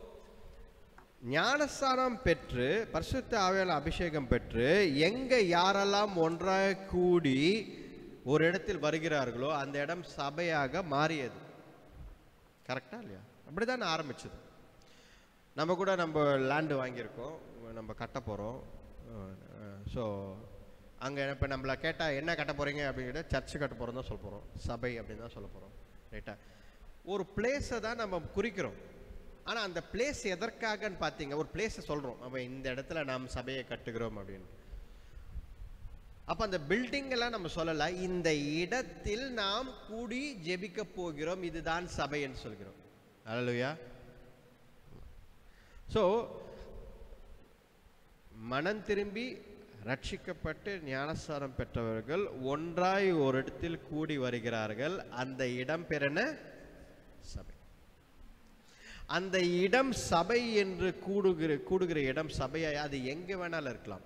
ஞானஸ்தானம் பெற்று பரிசுத்த ஆவியால அபிஷேகம் பெற்று எங்க யாரெல்லாம் ஒன்றாக கூடி ஒரு இடத்தில் வருகிறார்களோ அந்த இடம் சபையாக மாறியது கரெக்டா இல்லையா அப்படிதான் ஆரம்பிச்சது நம்ம கூட நம்ம லேண்டு வாங்கியிருக்கோம் நம்ம கட்ட போகிறோம் ஸோ அங்கே இப்போ நம்மளை கேட்டால் என்ன கட்ட போகிறீங்க அப்படிங்கிற சர்ச்சு கட்ட போகிறோம் தான் சொல்ல போகிறோம் சபை அப்படின்னு தான் சொல்ல போகிறோம் ரைட்டா ஒரு பிளேஸை தான் நம்ம குறிக்கிறோம் ஆனால் அந்த பிளேஸ் எதற்காகன்னு பார்த்தீங்க ஒரு பிளேஸை சொல்கிறோம் நம்ம இந்த இடத்துல நாம் சபையை கட்டுகிறோம் அப்படின்னு அப்போ அந்த பில்டிங் எல்லாம் நம்ம சொல்லலை இந்த இடத்தில் நாம் கூடி ஜெபிக்க போகிறோம் இதுதான் சபை என்று சொல்கிறோம் அல்லையா ஸோ மனம் திரும்பி ரட்சிக்கப்பட்டு ஞானஸ்தானம் பெற்றவர்கள் ஒன்றாய் ஒரு இடத்தில் கூடி வருகிறார்கள் அந்த இடம் பேர் என்ன சபை அந்த இடம் சபை என்று கூடுகிற கூடுகிற இடம் சபையா அது எங்க வேணாலும் இருக்கலாம்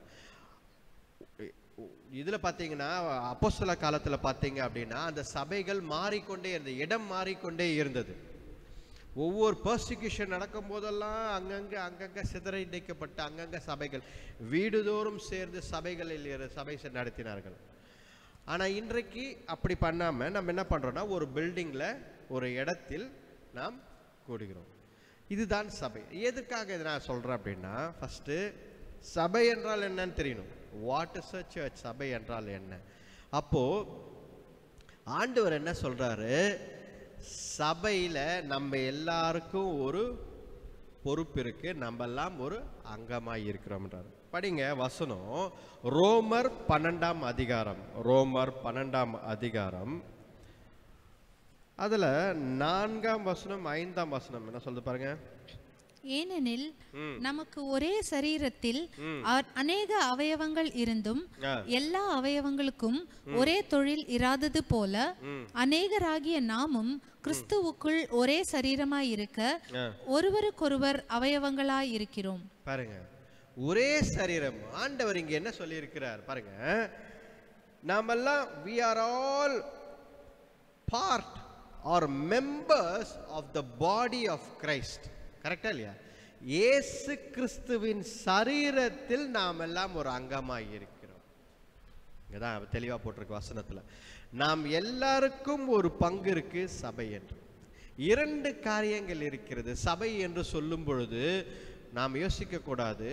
இதுல பாத்தீங்கன்னா அப்போஸ்தல காலத்துல பாத்தீங்க அப்படின்னா அந்த சபைகள் மாறிக்கொண்டே இருந்தது இடம் மாறிக்கொண்டே இருந்தது ஒவ்வொரு பர்சிக்யூஷன் நடக்கும் போதெல்லாம் அங்கங்க அங்கங்க சிதறடிக்கப்பட்ட அங்கங்க சபைகள் வீடுதோறும் சேர்ந்து சபைகளில் இரு- சபை செ- நடத்தினார்கள் ஆனா இன்றைக்கு அப்படி பண்ணாம நம்ம என்ன பண்றோம்னா ஒரு பில்டிங்ல ஒரு இடத்தில் நாம் கூடுகிறோம் இதுதான் சபை எதுக்காக இதை நான் சொல்றேன் அப்படின்னா ஃபர்ஸ்ட் சபை என்றால் என்னன்னு தெரியணும் வாட் இஸ் அ சர்ச் சபை என்றால் என்ன அப்போ ஆண்டவர் என்ன சொல்றாரு சபையில நம்ம எல்லாருக்கும் ஒரு பொறுப்பு இருக்கு நம்ம எல்லாம் ஒரு அங்கமாய் இருக்கிறோம்ன்றார் படிங்க வசனம் ரோமர் பன்னெண்டாம் அதிகாரம் ரோமர் பன்னெண்டாம் அதிகாரம் அதுல நான்காம் வசனம் ஐந்தாம் வசனம் என்ன சொல்லுது பாருங்க ஏனெனில் ம். நமக்கு ஒரே சரீரத்தில் ம். அ- அநேக அவயவங்கள் இருந்தும் ஆ. எல்லா அவயவங்களுக்கும் ஒரே தொழில் இராதது போல ம். அநேகராகிய நாமும் கிறிஸ்துவுக்குள் ஒரே சரீரமாய் இருக்க ஆ. ஒருவருக்கொருவர் அவயவங்களாய் இருக்கிறோம் பாருங்க ஒரே சரீரம் ஆண்டவர் இங்க என்ன சொல்லி இருக்கிறார் பாருங்க நாமெல்லாம் we are all part or members of the body of Christ கரெக்டா இல்லையா இயேசு கிறிஸ்துவின் சரீரத்தில் நாம் எல்லாம் ஒரு அங்கமாய் இருக்கிறோம் இங்கதான் தெளிவா போட்டிருக்கு வசனத்துல நாம் எல்லாருக்கும் ஒரு பங்கு இருக்கு சபை என்று இரண்டு காரியங்கள் இருக்கிறது சபை என்று சொல்லும் பொழுது நாம் யோசிக்க கூடாது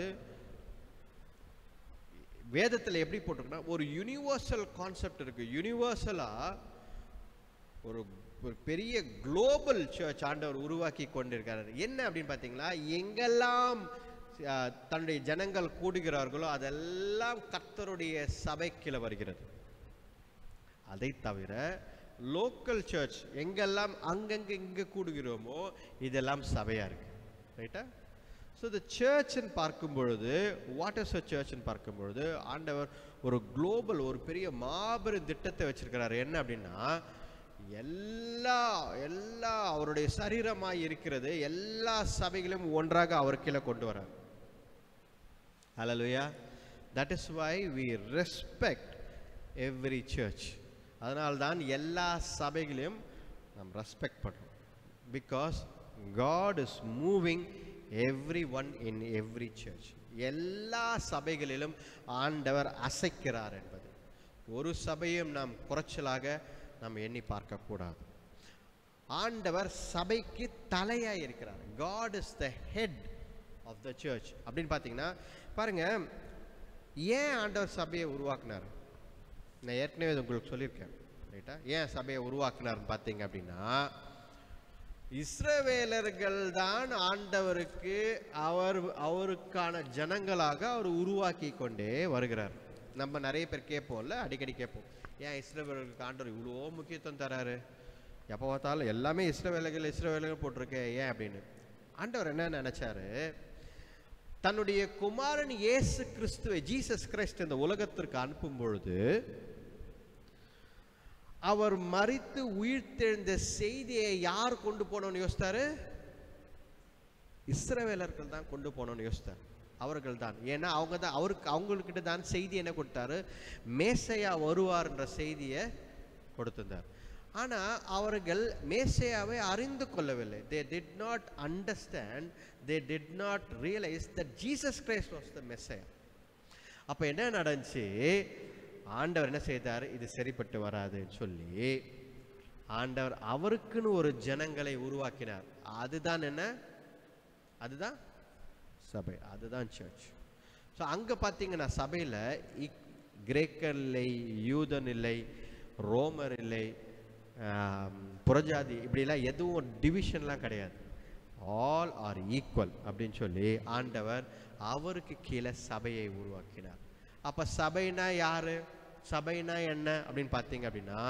வேதத்துல எப்படி போட்டிருக்குன்னா ஒரு யுனிவர்சல் கான்செப்ட் இருக்கு யுனிவர்சலா ஒரு ஒரு பெரிய குளோபல் சர்ச் ஆண்டவர் உருவாக்கி கொண்டிருக்கிறார் என்ன அப்படின்னு பார்த்தீங்களா எங்கெல்லாம் ஆ, தன்னுடைய ஜனங்கள் கூடுகிறார்களோ அதெல்லாம் கர்த்தருடைய சபைக்குள்ள வருகிறது அதை தவிர லோக்கல் சர்ச் எங்கெல்லாம் அங்கங்க இங்க கூடுகிறோமோ இதெல்லாம் சபையா இருக்கு ரைட்டா ஸோ த சர்ச்னு பார்க்கும் பொழுது வாட் இஸ் அ சர்ச்னு பார்க்கும் பொழுது ஆண்டவர் ஒரு குளோபல் ஒரு பெரிய மாபெரும் திட்டத்தை வச்சிருக்கிறாரு என்ன அப்படின்னா எல்லா எல்லா அவருடைய சரீரமாய் இருக்கிறது எல்லா சபைகளையும் ஒன்றாக அவர் கீழே கொண்டு வரார் Hallelujah. That is why we respect every church. அதனால்தான் எல்லா சபைகளையும் நாம் ரெஸ்பெக்ட் பண்ணுறோம் because God is moving everyone in every church எல்லா சபைகளிலும் ஆண்டவர் அசைக்கிறார் என்பது ஒரு சபையும் நாம் குறைச்சலாக நாம் எண்ணி பார்க்கக்கூடாது ஆண்டவர் சபைக்கு தலையாய் இருக்கிறார் God is the head of the church அப்படின்னு பார்த்தீங்கன்னா பாருங்க ஏன் ஆண்டவர் சபையை உருவாக்குனார் நான் ஏற்கனவே இது உங்களுக்கு சொல்லியிருக்கேன் ரைட்டா ஏன் சபையை உருவாக்குனார்னு பார்த்தீங்க அப்படின்னா இஸ்ரவேலர்கள் தான் ஆண்டவருக்கு அவர் அவருக்கான ஜனங்களாக அவர் உருவாக்கி கொண்டே வருகிறார் நம்ம நிறைய பேர் கேட்போம்ல அடிக்கடி கேட்போம் ஏன் இஸ்ரவேலர்களுக்கு ஆண்டவர் இவ்வளோ முக்கியத்துவம் தராரு எப்போ பார்த்தாலும் எல்லாமே இஸ்ரவேலர்கள் இஸ்ரவேலர்கள் போட்டிருக்கே ஏன் அப்படின்னு ஆண்டவர் என்ன நினைச்சாரு தன்னுடைய குமாரன் இயேசு கிறிஸ்துவை ஜீசஸ் கிறிஸ்ட் இந்த உலகத்திற்கு அனுப்பும் பொழுது அவர் மரித்து உயிர்த்தெழுந்த செய்தியை யார் கொண்டு போனோம்னு யோசித்தாரு இஸ்ரவேலர்கள் தான் கொண்டு போனோம்னு யோசித்தார் அவர்கள் தான் ஏன்னா அவங்க தான் அவருக்கு அவங்கக்கிட்ட தான் செய்தி என்ன கொடுத்தாரு மேசையா வருவார்ன்ற செய்தியை கொடுத்திருந்தார் ஆனா அவர்கள் மேசையாவை அறிந்து கொள்ளவில்லை they did not understand they did not realise that Jesus Christ was the Messiah அப்போ என்ன நடந்துச்சு ஆண்டவர் என்ன செய்தார் இது சரிப்பட்டு வராதுன்னு சொல்லி ஆண்டவர் அவருக்குன்னு ஒரு ஜனங்களை உருவாக்கினார் அதுதான் என்ன அதுதான் சபை அதுதான் சர்ச் ஸோ அங்கே பார்த்தீங்கன்னா சபையில் கிரேக்கர் இல்லை யூதன் இல்லை ரோமர் இல்லை ஆம், புறஜாதி இப்படிலாம் எதுவும் டிவிஷன்லாம் கிடையாது ஆல் ஆர் ஈக்குவல் அப்படின்னு சொல்லி ஆண்டவர் அவருக்கு கீழே சபையை உருவாக்கினார் அப்ப சபைனா யாரு சபைனா என்ன அப்படின்னு பார்த்தீங்க அப்படின்னா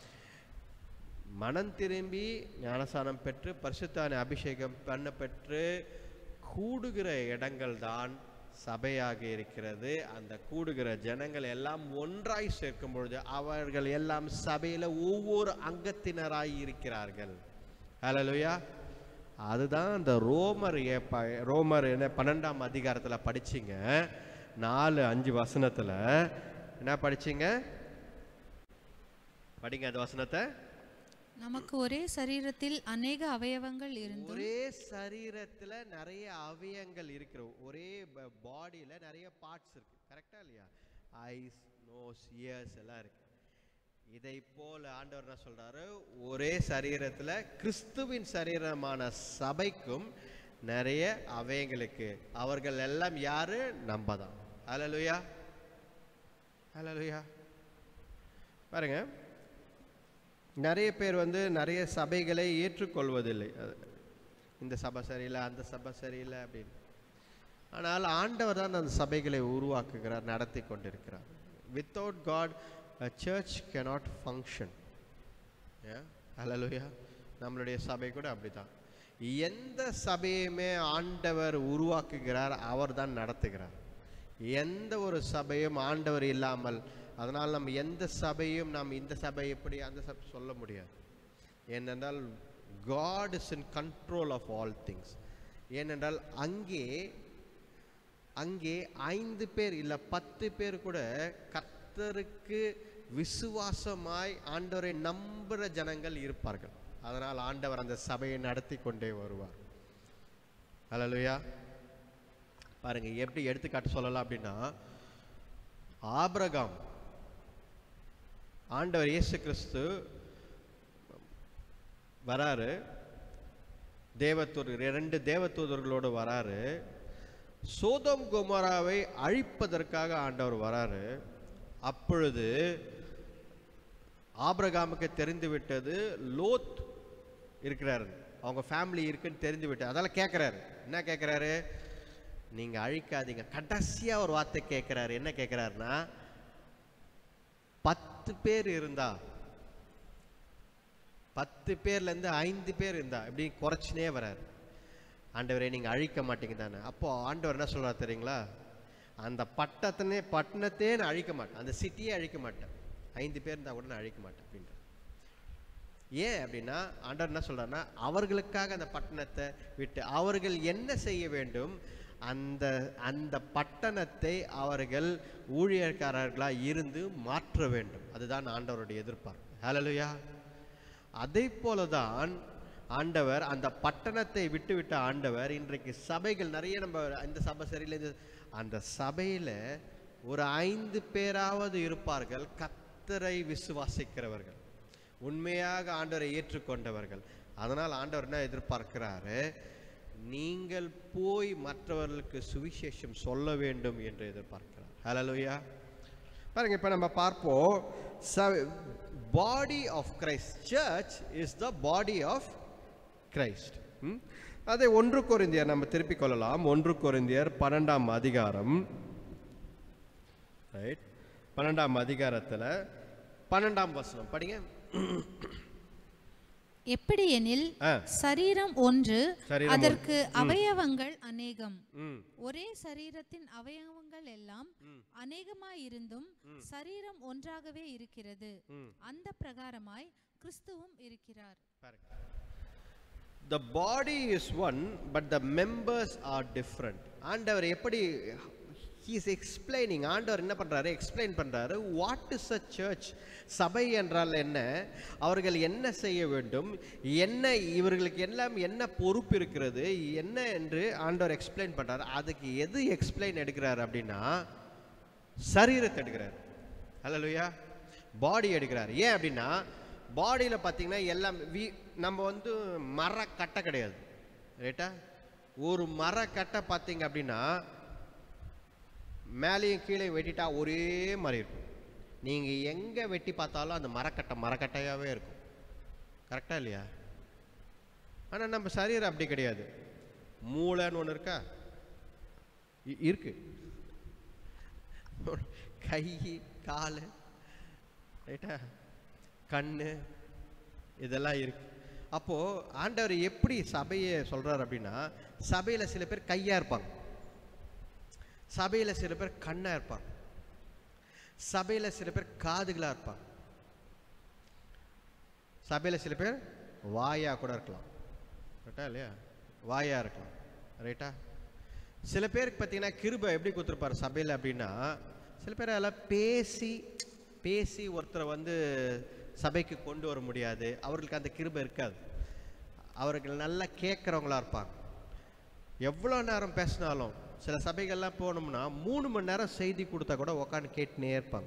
மனம் திரும்பி ஞானசானம் பெற்று பரிசுத்தான அபிஷேகம் பண்ண பெற்று கூடுகிற இடங்கள் தான் சபையாக இருக்கிறது அந்த கூடுகிற ஜனங்கள் எல்லாம் ஒன்றாய் சேர்க்கும் பொழுது அவர்கள் எல்லாம் சபையில ஒவ்வொரு அங்கத்தினராய் இருக்கிறார்கள் ஹalleluya அதுதான் அந்த ரோமர் ஏ- ப- ரோமர் என்ன பன்னெண்டாம் அதிகாரத்துல படிச்சீங்க நாலு அஞ்சு வசனத்துல என்ன படிச்சீங்க படிங்க அந்த வசனத்தை நமக்கு ஒரே சரீரத்தில் அநேக அவயவங்கள் இருந்தும் ஒரே சரீரத்துல நிறைய அவயங்கள் இருக்கிற ஒரே பாடியில நிறைய பார்ட்ஸ் இருக்கு கரெக்டா இல்லையா ஐஸ் நோஸ் இயர்ஸ் எல்லாம் இருக்கு இதை போல ஆண்டவர் என்ன சொல்றாரு ஒரே சரீரத்துல கிறிஸ்துவின் சரீரமான சபைக்கும் நிறைய அவயங்களுக்கு அவர்கள் எல்லாம் யாரு நம்ம தான் ஹalleluya ஹalleluya பாருங்க நிறைய பேர் வந்து நிறைய சபைகளை ஏற்றுக்கொள்வதில்லை அது இந்த சபை சரியில்லை அந்த சபை சரியில்லை அப்படின்னு ஆனால் ஆண்டவர் தான் அந்த சபைகளை உருவாக்குகிறார் நடத்தி கொண்டிருக்கிறார் without God a church cannot function ஹalleluya நம்மளுடைய சபை கூட அப்படிதான் எந்த சபையுமே ஆண்டவர் உருவாக்குகிறார் அவர் தான் நடத்துகிறார் எந்த ஒரு சபையும் ஆண்டவர் இல்லாமல் அதனால் நம்ம எந்த சபையும் நாம் இந்த சபை எப்படி அந்த சபை சொல்ல முடியாது ஏனென்றால் God is in control of all things ஏனென்றால் அங்கே அங்கே ஐந்து பேர் இல்ல பத்து பேர் கூட கர்த்தருக்கு விசுவாசமாய் ஆண்டவரை நம்புற ஜனங்கள் இருப்பார்கள் அதனால் ஆண்டவர் அந்த சபையை நடத்தி கொண்டே வருவார் ஹalleluya பாருங்க எப்படி எடுத்துக்காட்டு சொல்லலாம் அப்படின்னா ஆபிரகாம் ஆண்டவர் இயேசு கிறிஸ்து வராரு தேவதூர் இரண்டு தேவதூதர்களோடு வராரு சோதோம் குமாராவை அழிப்பதற்காக ஆண்டவர் வராரு அப்பொழுது ஆபிரகாமுக்கு தெரிந்து விட்டது லோத் இருக்கிறாரு அவங்க ஃபேமிலி இருக்குன்னு தெரிந்து விட்டு அதெல்லாம் கேட்குறாரு என்ன கேட்குறாரு நீங்க அழிக்காதீங்க கடைசியா ஒரு வார்த்தை கேட்குறாரு என்ன கேட்குறாருன்னா பத்து பேர் இருந்தா பத்து பேர்லேருந்து ஐந்து பேர் இருந்தா இப்படி குறைச்சினே வராரு ஆண்டவரே நீங்கள் அழிக்க மாட்டீங்க தானே அப்போ ஆண்டவர் என்ன சொல்றாரு தெரியுங்களா அந்த பட்டத்தினே பட்டணத்தையே நான் அழிக்க மாட்டேன் அந்த சிட்டியே அழிக்க மாட்டேன் ஐந்து பேர் இருந்தால் கூட நான் அழிக்க மாட்டேன் அப்படின்ற ஏன் அப்படின்னா ஆண்டவர் என்ன சொல்றாருன்னா அவர்களுக்காக அந்த பட்டணத்தை விட்டு அவர்கள் என்ன செய்ய வேண்டும் அந்த அந்த பட்டணத்தை அவர்கள் ஊழியர்காரர்களாக இருந்து மாற்ற வேண்டும் அதுதான் ஆண்டவருடைய எதிர்பார்ப்பு ஹalleluya அதே போலதான் ஆண்டவர் அந்த பட்டணத்தை விட்டு விட்ட ஆண்டவர் இன்றைக்கு சபைகள் நிறைய நம்ம இந்த சபை சரியில்லை இந்த அந்த சபையில ஒரு ஐந்து பேராவது இருப்பார்கள் கத்தரை விசுவாசிக்கிறவர்கள் உண்மையாக ஆண்டவரை ஏற்றுக்கொண்டவர்கள் அதனால் ஆண்டவர் என்ன எதிர்பார்க்கிறாரு நீங்கள் போய் மற்றவர்களுக்கு சுவிசேஷம் சொல்ல வேண்டும் என்று எதிர்பார்க்கிறார் ஹalleluya பாருங்க இப்போ நம்ம பார்ப்போம் body of Christ church is the body of Christ அதை ஒன்று கொரிந்தியர் நம்ம திருப்பிக் கொள்ளலாம் ஒன்று கொரிந்தியர் பன்னெண்டாம் அதிகாரம் ரைட் பன்னெண்டாம் அதிகாரத்தில் பன்னெண்டாம் வசனம் படிங்க எப்படியெனில் ஆ சரீரம் ஒன்று சரீரம் அதற்கு அவயவங்கள் அநேகம் ம் ஒரே சரீரத்தின் அவயவங்கள் எல்லாம் அநேகமாயிருந்தும் சரீரம் ஒன்றாகவே இருக்கிறது அந்த பிரகாரமாய் கிறிஸ்துவும் இருக்கிறார் பாருங்க the body is one but the members are different ஆண்டவர் எப்படி he is explaining ஆண்டவர் என்ன பண்றாரு எக்ஸ்பிளைன் பண்றாரு what is a church சபை என்றால் என்ன அவர்கள் என்ன செய்ய வேண்டும் என்ன இவர்களுக்கு எல்லாம் என்ன பொறுப்பு இருக்கிறது என்ன என்று ஆண்டவர் எக்ஸ்பிளைன் பண்றாரு அதுக்கு எது எக்ஸ்பிளைன் எடுக்கிறார் அப்படின்னா சரீரத்தை எடுக்கிறார் ஹalleluya பாடி எடுக்கிறார் ஏன் அப்படின்னா பாடியில் பார்த்தீங்கன்னா எல்லாம் வி நம்ம வந்து மரக்கட்டை கிடையாது ரைட்டா ஒரு மரக்கட்டை பார்த்தீங்க அப்படின்னா மேலேயும் கீழே வெட்டிட்டா ஒரே மாதிரி இருக்கும் நீங்கள் எங்கே வெட்டி பார்த்தாலும் அந்த மரக்கட்டை மரக்கட்டையாகவே இருக்கும் கரெக்டா இல்லையா ஆனால் நம்ம சரீரம் அப்படி கிடையாது மூளைன்னு ஒன்று இருக்கா இ- இருக்கு கை கால் ரைட்டா கண்ணு இதெல்லாம் இருக்கு அப்போ ஆண்டவர் எப்படி சபையை சொல்றாரு அப்படின்னா சபையில சில பேர் கையா இருப்பாங்க சபையில சில பேர் கண்ணா இருப்பாங்க சபையில சில பேர் காதுகளா இருப்பாங்க சபையில சில பேர் வாயா கூட இருக்கலாம் ரைட்டா இல்லையா வாயா இருக்கலாம் ரைட்டா சில பேருக்கு பார்த்தீங்கன்னா கிருபை எப்படி கொடுத்துருப்பாரு சபையில் அப்படின்னா சில பேர் அதெல்லாம் பேசி பேசி ஒருத்தரை வந்து சபைக்கு கொண்டு வர முடியாது அவர்களுக்கு அந்த கிருபை இருக்காது அவர்கள் நல்லா கேட்குறவங்களா இருப்பாங்க எவ்வளோ நேரம் பேசினாலும் சில சபைகள்லாம் போனோம்னா மூணு மணி நேரம் செய்தி கொடுத்தா கூட உட்காந்து கேட்டுனே இருப்பாங்க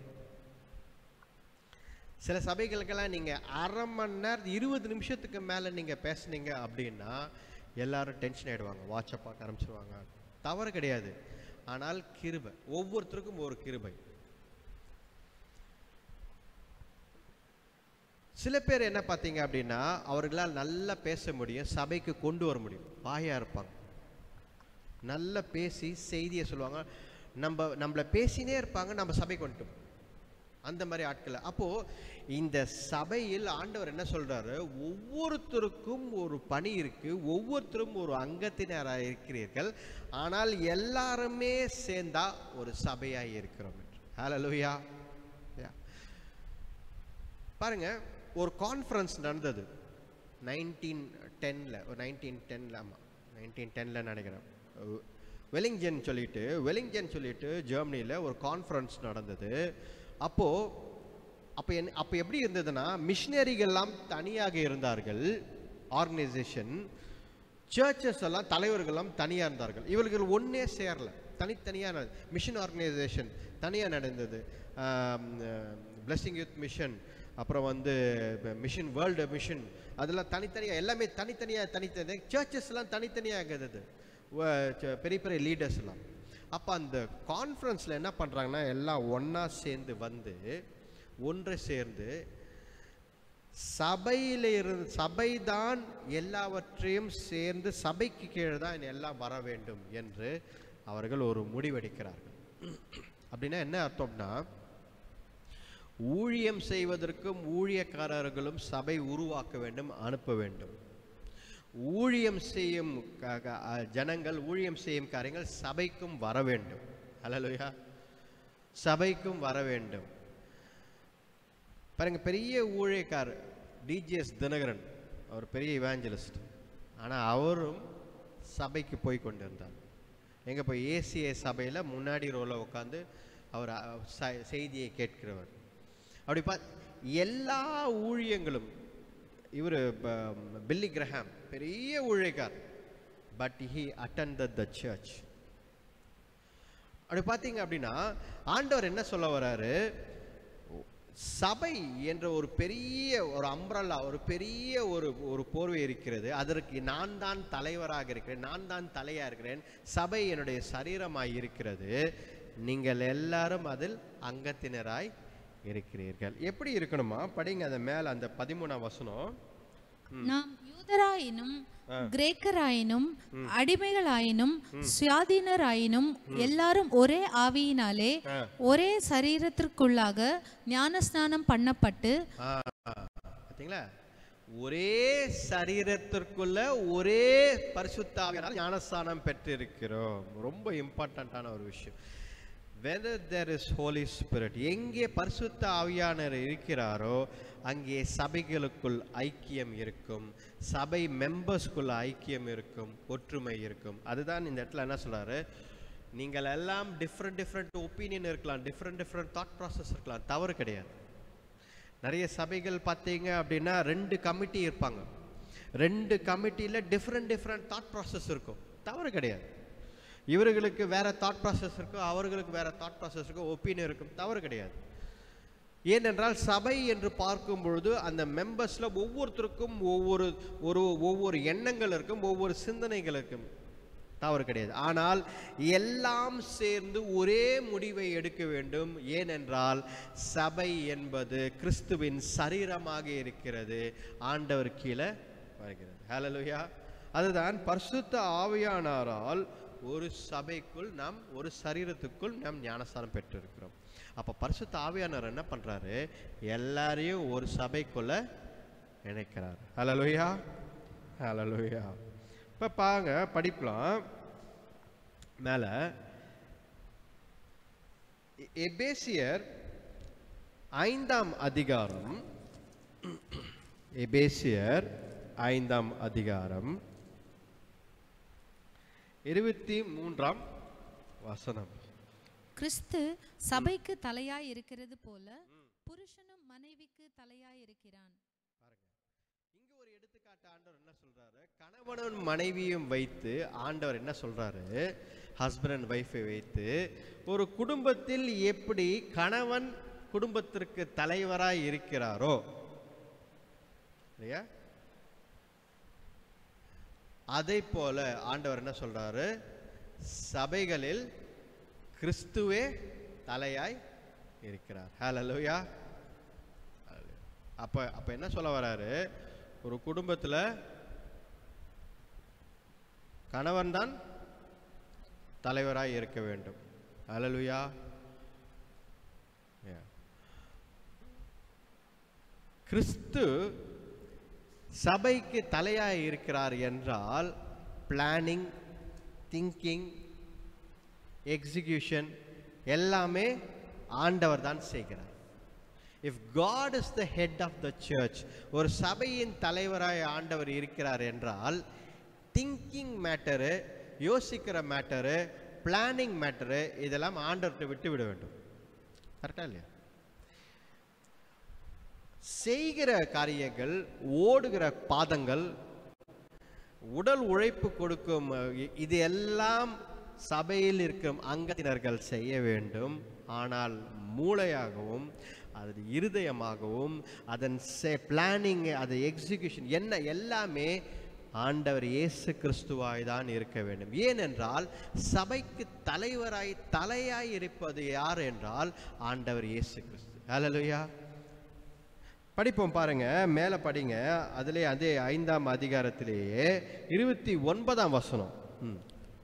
சில சபைகளுக்கெல்லாம் நீங்கள் அரை மணி நேரம் இருபது நிமிஷத்துக்கு மேலே நீங்கள் பேசுனீங்க அப்படின்னா எல்லாரும் டென்ஷன் ஆகிடுவாங்க வாட்சை பார்க்க ஆரம்பிச்சிருவாங்க தவறு கிடையாது ஆனால் கிருபை ஒவ்வொருத்தருக்கும் ஒரு கிருபை சில பேர் என்ன பார்த்தீங்க அப்படின்னா அவர்களால் நல்லா பேச முடியும் சபைக்கு கொண்டு வர முடியும் வாயா இருப்பாங்க நல்லா பேசி செய்தியை சொல்லுவாங்க நம்ம நம்மளை பேசினே இருப்பாங்க நம்ம சபைக்கு வந்துட்டோம் அந்த மாதிரி ஆட்கள் அப்போ இந்த சபையில் ஆண்டவர் என்ன சொல்றாரு ஒவ்வொருத்தருக்கும் ஒரு பணி இருக்கு ஒவ்வொருத்தரும் ஒரு அங்கத்தினராக இருக்கிறீர்கள் ஆனால் எல்லாருமே சேர்ந்தா ஒரு சபையாய் இருக்கிறோம் என்று ஹalleluya Yeah. பாருங்க ஒரு கான்ஃபரன்ஸ் நடந்தது நைன்டீன் டென்னில் ஒரு நைன்டீன் டென்னில் ஆமாம் நைன்டீன் டென்னில் நினைக்கிறேன் வெலிங்ஜன் சொல்லிட்டு வெலிங்ஜன் சொல்லிட்டு ஜெர்மனியில் ஒரு கான்ஃபரன்ஸ் நடந்தது அப்போது அப்போ என் அப்போ எப்படி இருந்ததுன்னா மிஷினரிகள்லாம் தனியாக இருந்தார்கள் ஆர்கனைசேஷன் சர்ச்சஸ் எல்லாம் தலைவர்கள்லாம் தனியாக இருந்தார்கள் இவர்கள் ஒன்றே சேரல தனித்தனியாக மிஷன் ஆர்கனைசேஷன் தனியாக நடந்தது பிளஸிங் யூத் மிஷன் அப்புறம் வந்து மிஷன் வேர்ல்டு மிஷன் அதெல்லாம் தனித்தனியாக எல்லாமே தனித்தனியாக தனித்தனி சர்ச்சஸ் எல்லாம் தனித்தனியாக இருந்தது வ- ச- பெரிய பெரிய லீடர்ஸ் எல்லாம் அப்போ அந்த கான்ஃபரன்ஸில் என்ன பண்ணுறாங்கன்னா எல்லாம் ஒன்றா சேர்ந்து வந்து ஒன்று சேர்ந்து சபையில் இருந்து சபைதான் எல்லாவற்றையும் சேர்ந்து சபைக்கு கீழே தான் எல்லாம் வர வேண்டும் என்று அவர்கள் ஒரு முடிவெடுக்கிறார்கள் அப்படின்னா என்ன அர்த்தம்னா ஊழியம் செய்வதற்கும் ஊழியக்காரர்களும் சபை உருவாக்க வேண்டும் அனுப்ப வேண்டும் ஊழியம் செய்யும் க- க- அ, ஜனங்கள் ஊழியம் செய்யும் காரியங்கள் சபைக்கும் வர வேண்டும் ஹalleluya சபைக்கும் வர வேண்டும் பாருங்க பெரிய ஊழியக்கார் டிஜிஎஸ் தினகரன் அவர் பெரிய இவாஞ்சலிஸ்ட் ஆனால் அவரும் சபைக்கு போய் கொண்டிருந்தார் எங்கே போய் ஏசிஏ சபையில் முன்னாடி ரோல உட்காந்து அவர் அ, ச- செய்தியை கேட்கிறவர் அப்படி பா எல்லா ஊழியங்களும் இவர் பில்லி கிரஹாம் பெரிய ஊழியக்கார் but he attended the church அப்படி பார்த்தீங்க அப்படின்னா ஆண்டவர் என்ன சொல்ல வராரு சபை என்ற ஒரு பெரிய ஒரு அம்ரல்லா ஒரு பெரிய ஒரு ஒரு போர்வை இருக்கிறது அதற்கு நான் தான் தலைவராக இருக்கிறேன் நான் தான் தலையா இருக்கிறேன் சபை என்னுடைய சரீரமாய் இருக்கிறது நீங்கள் எல்லாரும் அதில் அங்கத்தினராய் இருக்கிறீர்கள் எப்படி இருக்கணுமா படிங்க அந்த மேல அந்த பதிமூணாம் வசனம் நாம் யூதராயினும் கிரேக்கராயினும் அடிமைகளாயினும் சுயாதீனராயினும் எல்லாரும் ஒரே ஆவியினாலே ஒரே சரீரத்திற்குள்ளாக ஞானஸ்நானம் பண்ணப்பட்டு பார்த்தீங்களா ஒரே சரீரத்திற்குள்ள ஒரே பரிசுத்தாவியால் ஞானஸ்தானம் பெற்றிருக்கிறோம் ரொம்ப இம்பார்ட்டண்ட்டான ஒரு விஷயம் whether there is holy spirit எங்கே பரிசுத்த ஆவியானவர் இருக்கிறாரோ அங்கே சபைகளுக்குள் ஐக்கியம் இருக்கும் சபை மெம்பர்ஸ்குள்ள ஐக்கியம் இருக்கும் ஒற்றுமை இருக்கும் அதுதான் இந்த இடத்துல என்ன சொல்றாரு நீங்கள் எல்லாம் டிஃப்ரெண்ட் டிஃப்ரெண்ட் ஒப்பீனியன் இருக்கலாம் டிஃப்ரெண்ட் டிஃப்ரெண்ட் தாட் ப்ராசஸ் இருக்கலாம் தவறு கிடையாது நிறைய சபைகள் பார்த்தீங்க அப்படின்னா ரெண்டு கமிட்டி இருப்பாங்க ரெண்டு கமிட்டியில் டிஃப்ரெண்ட் டிஃப்ரெண்ட் தாட் ப்ராசஸ் இருக்கும் தவறு கிடையாது இவர்களுக்கு வேற தாட் ப்ராசஸ் இருக்கும் அவர்களுக்கு வேற தாட் ப்ராசஸ் இருக்கும் ஒப்பீனியன் இருக்கும் தவறு கிடையாது ஏனென்றால் சபை என்று பார்க்கும் பொழுது அந்த மெம்பர்ஸ்ல ஒவ்வொருத்தருக்கும் ஒவ்வொரு ஒரு ஒவ்வொரு எண்ணங்கள் இருக்கும் ஒவ்வொரு சிந்தனைகள் இருக்கும் தவறு கிடையாது ஆனால் எல்லாம் சேர்ந்து ஒரே முடிவை எடுக்க வேண்டும் ஏனென்றால் சபை என்பது கிறிஸ்துவின் சரீரமாக இருக்கிறது ஆண்டவர் கீழே வருகிறது ஹalleluya அதுதான் பரிசுத்த ஆவியானாரால் ஒரு சபைக்குள் நாம் ஒரு சரீரத்துக்குள் நாம் ஞானஸ்தானம் பெற்றிருக்கிறோம் அப்ப பரிசுத்த ஆவியானவர் என்ன பண்றாரு எல்லாரையும் ஒரு சபைக்குள்ள இணைக்கிறார் ஹalleluya ஹalleluya இப்போ பாருங்க படிக்கலாம் மேலே எபேசியர் ஐந்தாம் அதிகாரம் எபேசியர் ஐந்தாம் அதிகாரம் இருபத்தி மூன்றாம் வசனம் கிறிஸ்து சபைக்கு தலையாய் இருக்கிறது போல புருஷனும் மனைவிக்கு தலையாய் இருக்கிறான் இங்க ஒரு எடுத்துக்காட்டு ஆண்டவர் என்ன சொல்றாரு கணவனும் மனைவியும் வைத்து ஆண்டவர் என்ன சொல்றாரு ஹஸ்பண்ட் அண்ட் ஒய்ஃபை வைத்து ஒரு குடும்பத்தில் எப்படி கணவன் குடும்பத்திற்கு தலைவராய் இருக்கிறாரோ இல்லையா அதை போல ஆண்டவர் என்ன சொல்றாரு சபைகளில் கிறிஸ்துவே தலையாய் இருக்கிறார் ஹalleluya அப்ப அப்ப என்ன சொல்ல வராரு ஒரு குடும்பத்துல கணவன் தான் தலைவராய் இருக்க வேண்டும் ஹalleluya Yeah. கிறிஸ்து சபைக்கு தலையாய் இருக்கிறார் என்றால் பிளானிங் திங்கிங் எக்ஸிகியூஷன் எல்லாமே ஆண்டவர் தான் செய்கிறார் if God is the head of the church ஒரு சபையின் தலைவராய் ஆண்டவர் இருக்கிறார் என்றால் திங்கிங் மேட்டரு யோசிக்கிற மேட்டரு பிளானிங் மேட்டரு இதெல்லாம் ஆண்டவர்கிட்ட விட்டு விட வேண்டும் கரெக்டா இல்லையா செய்கிற காரியங்கள் ஓடுகிற பாதங்கள் உடல் உழைப்பு கொடுக்கும் அஹ், இ- இது எல்லாம் சபையில் இருக்கும் அங்கத்தினர்கள் செய்ய வேண்டும் ஆனால் மூளையாகவும் அது இருதயமாகவும் அதன் பிளானிங் அது எக்ஸிகியூஷன் என்ன எல்லாமே ஆண்டவர் இயேசு கிறிஸ்துவாய் தான் இருக்க வேண்டும் ஏனென்றால் சபைக்கு தலைவராய் தலையாய் இருப்பது யார் என்றால் ஆண்டவர் இயேசு கிறிஸ்து ஹalleluya படிப்போம் பாருங்க மேலே படிங்க அதிலே அதே ஐந்தாம் அதிகாரத்திலேயே இருபத்தி ஒன்பதாம் வசனம் ம்.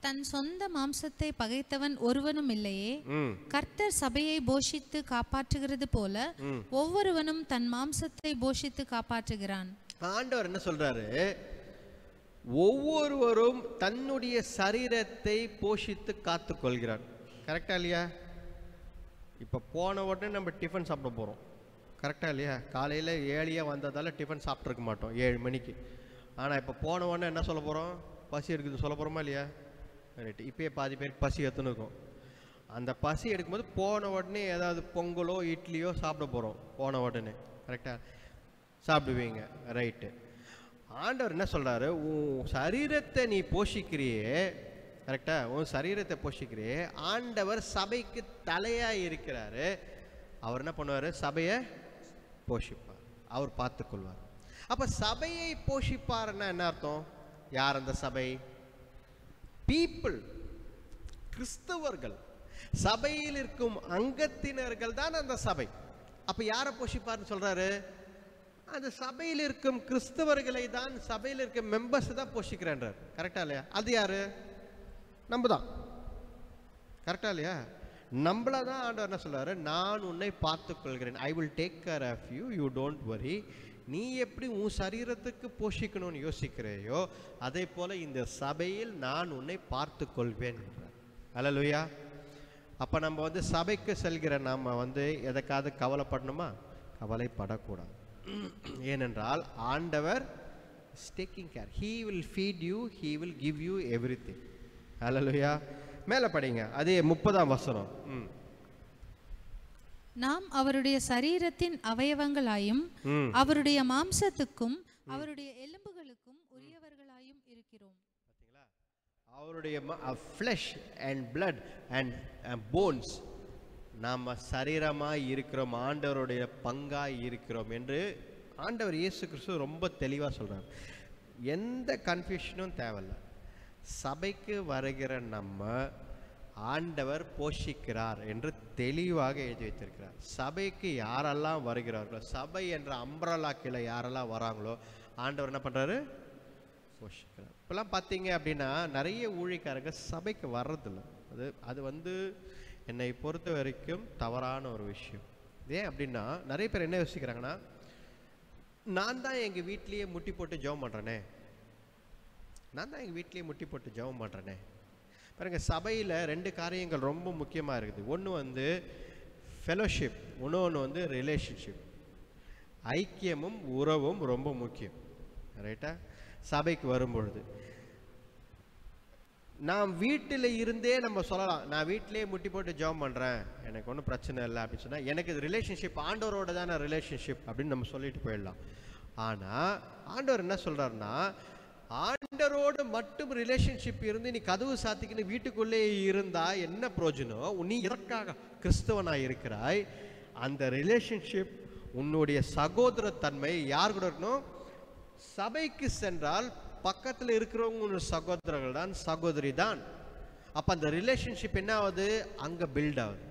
தன் சொந்த மாம்சத்தை பகைத்தவன் ஒருவனும் இல்லையே ம் கர்த்தர் சபையை போஷித்து காப்பாற்றுகிறது போல ஒவ்வொருவனும் தன் மாம்சத்தை போஷித்து காப்பாற்றுகிறான் ஆண்டவர் என்ன சொல்றாரு ஒவ்வொருவரும் தன்னுடைய சரீரத்தை போஷித்து காத்து கொள்கிறார் கரெக்டா இல்லையா இப்போ போன உடனே நம்ம டிஃபன் சாப்பிட போகிறோம் கரெக்டா இல்லையா காலையில் ஏழியாக வந்ததால் டிஃபன் சாப்பிட்ருக்க மாட்டோம் ஏழு மணிக்கு ஆனால் இப்போ போன உடனே என்ன சொல்ல போகிறோம் பசி எடுக்குது சொல்ல போகிறோமா இல்லையா ரைட்டு இப்போயே பாதி பேர் பசி எடுத்துன்னு இருக்கும் அந்த பசி எடுக்கும்போது போன உடனே ஏதாவது பொங்கலோ இட்லியோ சாப்பிட போகிறோம் போன உடனே கரெக்டாக சாப்பிடுவீங்க ரைட்டு ஆண்டவர் என்ன சொல்றாரு உன் சரீரத்தை நீ போஷிக்கிறியே கரெக்டா உன் சரீரத்தை போஷிக்கிறியே ஆண்டவர் சபைக்கு தலையா இருக்கிறாரு அவர் என்ன பண்ணுவாரு சபையை போஷிப்பார் அவர் பார்த்துக்கொள்வார் அப்ப சபையை போஷிப்பார்னா என்ன அர்த்தம் யார் அந்த சபை பீப்புள் கிறிஸ்தவர்கள் சபையில் இருக்கும் அங்கத்தினர்கள் தான் அந்த சபை அப்ப யாரை போஷிப்பார்னு சொல்றாரு அந்த சபையில் இருக்கும் கிறிஸ்தவர்களை தான் சபையில் இருக்க மெம்பர்ஸ் தான் போஷிக்கிறேன்றார் கரெக்டா இல்லையா அது யாரு நம்ம தான் கரெக்டா இல்லையா நம்மள தான் ஆண்டவர் என்ன சொல்றாரு நான் உன்னை பார்த்துக் கொள்கிறேன் I will take care of you you don't worry நீ எப்படி உன் சரீரத்துக்கு போஷிக்கணும்னு யோசிக்கிறையோ அதே போல இந்த சபையில் நான் உன்னை பார்த்து கொள்வேன் அல்லலுயா அப்ப நம்ம வந்து சபைக்கு செல்கிற நாம வந்து எதுக்காவது கவலைப்படணுமா கவலைப்படக்கூடாது ஏனென்றால் ஆண்டவர் taking care he will feed you he will give you everything அல்லலுயா மேலே படிங்க அதே முப்பதாம் வசனம் ம் நாம் அவருடைய சரீரத்தின் அவயவங்களாயும் ம் அவருடைய மாம்சத்துக்கும் அவருடைய எலும்புகளுக்கும் உரியவர்களாயும் இருக்கிறோம் பார்த்தீங்களா அவருடைய flesh and blood and bones நாம் சரீரமாய் இருக்கிறோம் ஆண்டவருடைய பங்காய் இருக்கிறோம் என்று ஆண்டவர் இயேசு கிறிஸ்து ரொம்ப தெளிவாக சொல்றார் எந்த கன்ஃபியூஷனும் தேவையில்ல சபைக்கு வருகிற நம்ம ஆண்டவர் போஷிக்கிறார் என்று தெளிவாக எழுதி வைத்திருக்கிறார் சபைக்கு யாரெல்லாம் வருகிறார்களோ சபை என்ற அம்பரலா கீழே யாரெல்லாம் வராங்களோ ஆண்டவர் என்ன பண்றாரு போஷிக்கிறார் இப்போல்லாம் பார்த்தீங்க அப்படின்னா நிறைய ஊழிக்காரங்க சபைக்கு வர்றதில்ல அது அது வந்து என்னை பொறுத்த வரைக்கும் தவறான ஒரு விஷயம் ஏன் அப்படின்னா நிறைய பேர் என்ன யோசிக்கிறாங்கன்னா நான் தான் எங்கள் வீட்லேயே முட்டி போட்டு ஜெபம் பண்ணுறேனே நான் தான் எங்கள் வீட்லேயே முட்டி போட்டு ஜெபம் பண்ணுறேனே பாருங்க சபையில் ரெண்டு காரியங்கள் ரொம்ப முக்கியமாக இருக்குது ஒன்று வந்து ஃபெலோஷிப் இன்னொன்று வந்து ரிலேஷன்ஷிப் ஐக்கியமும் உறவும் ரொம்ப முக்கியம் ரைட்டா சபைக்கு வரும்பொழுது நாம் வீட்டில் இருந்தே நம்ம சொல்லலாம் நான் வீட்டிலேயே முட்டி போட்டு ஜெபம் பண்ணுறேன் எனக்கு ஒன்றும் பிரச்சனை இல்லை அப்படின்னு சொன்னால் எனக்கு இது ரிலேஷன்ஷிப் ஆண்டவரோட தானே ரிலேஷன்ஷிப் அப்படின்னு நம்ம சொல்லிட்டு போயிடலாம் ஆனால் ஆண்டவர் என்ன சொல்கிறாருன்னா ஆண்டவரோடு மட்டும் ரிலேஷன்ஷிப் இருந்து நீ கதவு சாத்திக்கின்னு வீட்டுக்குள்ளே இருந்தா என்ன பிரயோஜனம் நீ இதற்காக கிறிஸ்தவனாக இருக்கிறாய் அந்த ரிலேஷன்ஷிப் உன்னுடைய சகோதரத்தன்மை யார் கூட இருக்கணும் சபைக்கு சென்றால் பக்கத்தில் இருக்கிறவங்க உன்னோட சகோதரர்கள் தான் சகோதரி தான் அப்ப அந்த ரிலேஷன்ஷிப் என்ன ஆகுது அங்க பில்ட் ஆகுது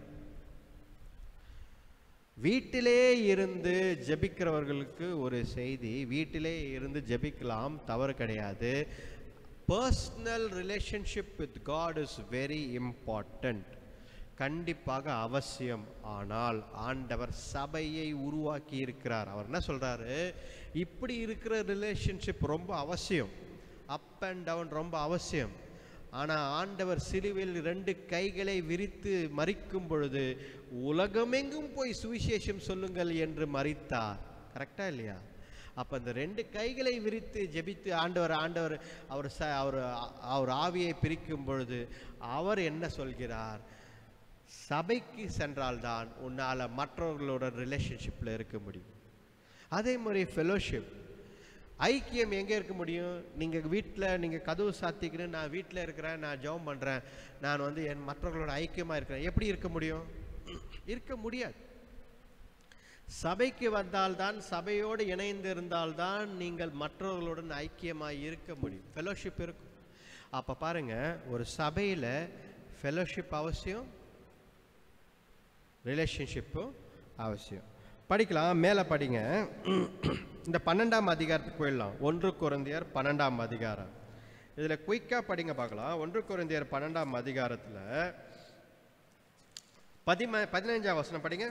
வீட்டிலே இருந்து ஜெபிக்கிறவர்களுக்கு ஒரு செய்தி வீட்டிலே இருந்து ஜெபிக்கலாம் தவறு கிடையாது personal relationship with God is very important கண்டிப்பாக அவசியம் ஆனால் ஆண்டவர் சபையை உருவாக்கி இருக்கிறார் அவர் என்ன சொல்றாரு இப்படி இருக்கிற ரிலேஷன்ஷிப் ரொம்ப அவசியம் அப் அண்ட் டவுன் ரொம்ப அவசியம் ஆனால் ஆண்டவர் சிலுவையில் ரெண்டு கைகளை விரித்து மறிக்கும் பொழுது உலகமெங்கும் போய் சுவிசேஷம் சொல்லுங்கள் என்று மறித்தார் கரெக்டா இல்லையா அப்போ அந்த ரெண்டு கைகளை விரித்து ஜெபித்து ஆண்டவர் ஆண்டவர் அவர் ச அவர் அவர் ஆவியை பிரிக்கும் பொழுது அவர் என்ன சொல்கிறார் சபைக்கு சென்றால்தான் உன்னால் மற்றவர்களோட ரிலேஷன்ஷிப்பில் இருக்க முடியும் அதே மாதிரி ஃபெலோஷிப் ஐக்கியம் எங்கே இருக்க முடியும் நீங்கள் வீட்டில் நீங்கள் கதவு சாத்திக்கின்னு நான் வீட்டில் இருக்கிறேன் நான் ஜெபம் பண்ணுறேன் நான் வந்து என் மற்றவர்களோட ஐக்கியமாக இருக்கிறேன் எப்படி இருக்க முடியும் இருக்க முடியாது சபைக்கு வந்தால்தான் சபையோடு இணைந்து இருந்தால்தான் நீங்கள் மற்றவர்களுடன் ஐக்கியமாக இருக்க முடியும் ஃபெலோஷிப் இருக்கும் அப்போ பாருங்க ஒரு சபையில் ஃபெலோஷிப் அவசியம் ரிலேஷன்ஷிப்பும் அவசியம் படிக்கலாம் மேலே படிங்க இந்த பன்னெண்டாம் அதிகாரத்துக்கு போயிடலாம் ஒன்று குறந்தியர் பன்னெண்டாம் அதிகாரம் இதுல குயிக்கா படிங்க பார்க்கலாம் ஒன்று குறைந்தியர் பன்னெண்டாம் அதிகாரத்துல பதிம பதினைஞ்சாம் வசனம் படிங்க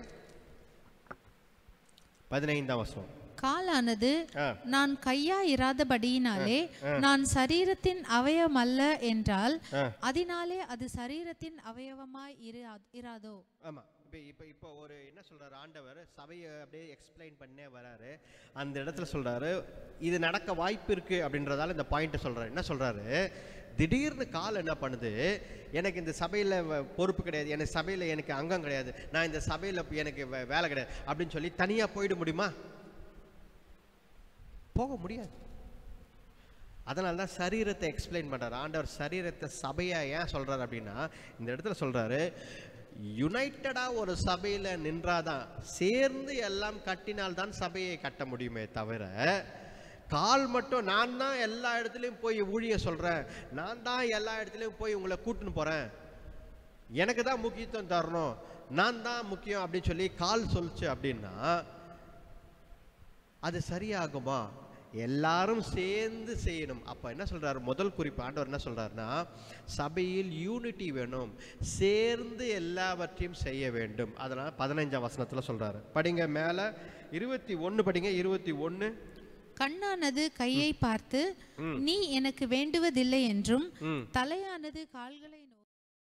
பதினைந்தாம் வசனம் காலானது ஆ நான் கையா இராதபடியினாலே நான் சரீரத்தின் அவயவமல்ல என்றால் ஆ. அதனாலே அது சரீரத்தின் அவயவமாய் இரா- இராதோ ஆமா இப்போ இப்போ இப்போ ஒரு என்ன சொல்றாரு ஆண்டவர் சபையை அப்படியே எக்ஸ்பிளைன் பண்ணே வராரு அந்த இடத்துல சொல்றாரு இது நடக்க வாய்ப்பு இருக்கு அப்படின்றதால இந்த பாயிண்ட்டை சொல்றாரு என்ன சொல்றாரு திடீர்னு கால் என்ன பண்ணுது எனக்கு இந்த சபையில் பொறுப்பு கிடையாது எனக்கு சபையில் எனக்கு அங்கம் கிடையாது நான் இந்த சபையில் எனக்கு வே- வேலை கிடையாது அப்படின்னு சொல்லி தனியாக போயிட முடியுமா போக முடியாது அதனால தான் சரீரத்தை எக்ஸ்பிளைன் பண்றாரு ஆண்டவர் சரீரத்தை சபையா ஏன் சொல்றாரு அப்படின்னா இந்த இடத்துல சொல்றாரு யுனைட்டடா ஒரு சபையில நின்றாதான் சேர்ந்து எல்லாம் கட்டினால்தான் சபையை கட்ட முடியுமே தவிர கால் மட்டும் நான் தான் எல்லா இடத்துலையும் போய் ஊழிய சொல்றேன் நான் தான் எல்லா இடத்துலையும் போய் உங்களை கூட்டின்னு போறேன் எனக்கு தான் முக்கியத்துவம் தரணும் நான் தான் முக்கியம் அப்படின்னு சொல்லி கால் சொல்லுச்சு அப்படின்னா அது சரியாகுமா எல்லாரும் சேர்ந்து செய்யணும் அப்ப என்ன சொல்றாரு முதல் குறிப்பு ஆண்டவர் என்ன சொல்றாருன்னா சபையில் யூனிட்டி வேணும் சேர்ந்து எல்லாவற்றையும் செய்ய வேண்டும் அதனால பதினைஞ்சாம் வசனத்துல சொல்றாரு படிங்க மேல இருபத்தி ஒன்னு படிங்க இருபத்தி ஒன்னு கண்ணானது கையை பார்த்து நீ எனக்கு வேண்டுவதில்லை என்றும் ம் தலையானது கால்களை நோ-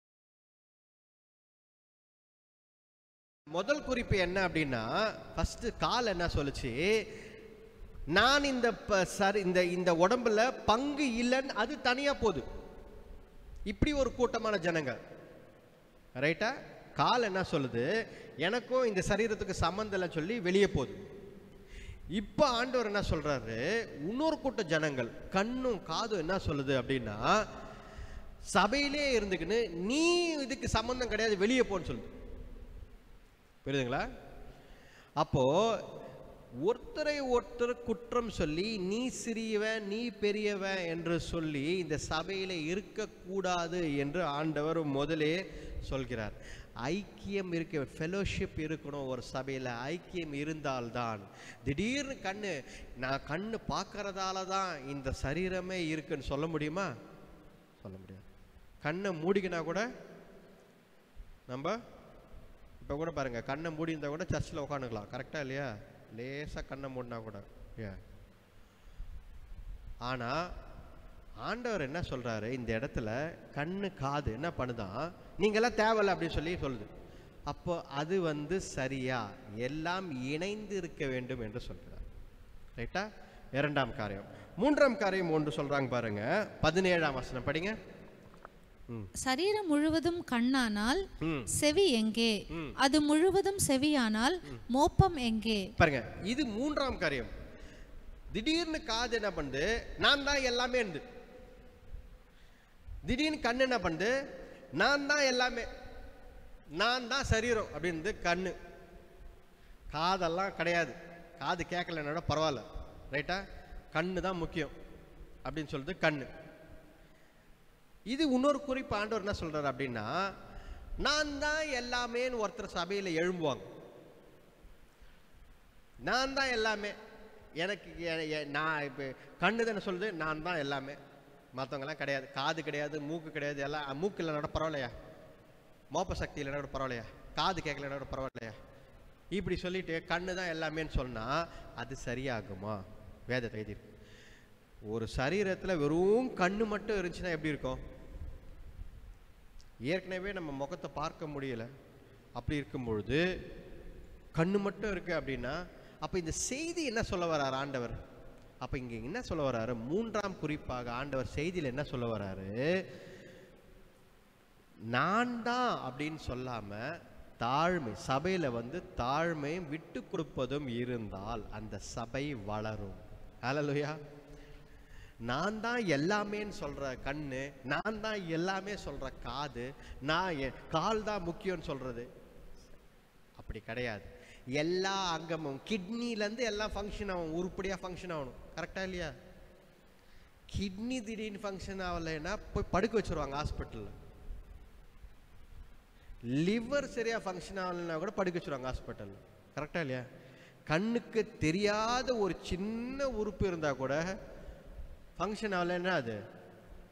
முதல் குறிப்பு என்ன அப்படின்னா ஃபர்ஸ்ட் கால் என்ன சொல்லுச்சு நான் இந்த ப- சரி இந்த இந்த உடம்புல பங்கு இல்லைன்னு அது தனியா போகுது இப்படி ஒரு கூட்டமான ஜனங்க ரைட்டா கால் என்ன சொல்லுது எனக்கும் இந்த சரீரத்துக்கு சம்மந்தம் இல்லைன்னு சொல்லி வெளியே போகுது இப்போ ஆண்டவர் என்ன சொல்றாரு இன்னொரு கூட்ட ஜனங்கள் கண்ணும் காதும் என்ன சொல்லுது அப்படின்னா சபையிலே இருந்துக்கின்னு நீ இதுக்கு சம்பந்தம் கிடையாது வெளியே போன்னு சொல்லுது புரியுதுங்களா அப்போ ஒருத்தரை ஒருத்தர் குற்றம் சொல்லி நீ சிறியவன் நீ பெரியவன் என்று சொல்லி இந்த சபையில இருக்கக்கூடாது என்று ஆண்டவர் முதலே சொல்கிறார் ஐக்கியம் இருக்க ஃபெலோஷிப் இருக்கணும் ஒரு சபையில் ஐக்கியம் இருந்தால்தான் திடீர்னு கண்ணு நான் கண்ணு பார்க்கறதால தான் இந்த சரீரமே இருக்குன்னு சொல்ல முடியுமா சொல்ல முடியாது கண்ணை மூடிக்கினா கூட நம்ம இப்போ கூட பாருங்க கண்ணை மூடி இருந்தால் கூட சர்ச்சில் உட்காந்துக்கலாம் கரெக்டா இல்லையா லேசாக கண்ணை மூடினா கூட ஏன் ஆனா ஆண்டவர் என்ன சொல்றாரு இந்த இடத்துல கண்ணு காது என்ன பண்ணுதான் நீங்கெல்லாம் தேவையில்ல அப்படின்னு சொல்லி சொல்லுது அப்போ அது வந்து சரியா எல்லாம் இணைந்து இருக்க வேண்டும் என்று சொல்கிறார் ரைட்டா இரண்டாம் காரியம் மூன்றாம் காரியம் ஒன்று சொல்றாங்க பாருங்க பதினேழாம் வசனம் படிங்க ம் சரீரம் முழுவதும் கண்ணானால் ம் செவி எங்கே அது முழுவதும் செவியானால் மோப்பம் எங்கே பாருங்க இது மூன்றாம் காரியம் திடீர்னு காது என்ன பண்ணுது நான் தான் எல்லாமே இருந்து திடீர்னு கண்ணு என்ன பண்ணுது நான் தான் எல்லாமே நான் தான் சரீரம் அப்படின்னு கண்ணு காதெல்லாம் கிடையாது காது கேட்கலன்னா பரவாயில்ல ரைட்டா கண்ணு தான் முக்கியம் அப்படின்னு சொல்லிட்டு கண்ணு இது இன்னொரு குறிப்பு ஆண்டவர் என்ன சொல்றாரு அப்படின்னா நான் தான் எல்லாமேன்னு ஒருத்தர் சபையில் எழும்புவாங்க நான் தான் எல்லாமே எனக்கு எ- எ- நான் இப்போ கண்ணு தானே சொல்லுது நான் தான் எல்லாமே மற்றவங்கலாம் கிடையாது காது கிடையாது மூக்கு கிடையாது எல்லாம் அஹ், மூக்கு இல்லைனா கூட பரவாயில்லையா மோப்ப சக்தி இல்லைனா கூட பரவாயில்லையா காது கேட்கலனா கூட பரவாயில்லையா இப்படி சொல்லிட்டு கண்ணு தான் எல்லாமேன்னு சொன்னா அது சரியாகுமா வேதத்தை எழுதியிருக்கு ஒரு சரீரத்தில் வெறும் கண்ணு மட்டும் இருந்துச்சுன்னா எப்படி இருக்கும் ஏற்கனவே நம்ம முகத்தை பார்க்க முடியல அப்படி இருக்கும் பொழுது கண்ணு மட்டும் இருக்கு அப்படின்னா அப்ப இந்த செய்தி என்ன சொல்ல வர்றாரு ஆண்டவர் அப்ப இங்க என்ன சொல்ல வர்றாரு மூன்றாம் குறிப்பாக ஆண்டவர் செய்தியில் என்ன சொல்ல வர்றாரு நான் தான் அப்படின்னு சொல்லாம தாழ்மை சபையில வந்து தாழ்மையும் விட்டு கொடுப்பதும் இருந்தால் அந்த சபை வளரும் ஹalleluya நான் தான் எல்லாமேன்னு சொல்ற கண்ணு நான் தான் எல்லாமே சொல்ற காது நான் எ- கால் தான் முக்கியம்னு சொல்றது அப்படி கிடையாது எல்லா அங்கமும் கிட்னிலேருந்து எல்லாம் ஃபங்க்ஷன் ஆகும் உருப்படியாக ஃபங்க்ஷன் ஆகணும் கரெக்டா இல்லையா கிட்னி திடீர்னு ஃபங்க்ஷன் ஆகலைன்னா போய் படுக்க வச்சிருவாங்க ஹாஸ்பிட்டலில் லிவர் சரியாக ஃபங்க்ஷன் ஆகலைன்னா கூட படுக்க வச்சிருவாங்க ஹாஸ்பிட்டலில் கரெக்டா இல்லையா கண்ணுக்கு தெரியாத ஒரு சின்ன உறுப்பு இருந்தால் கூட ஃபங்க்ஷன் ஆகலைன்னா அது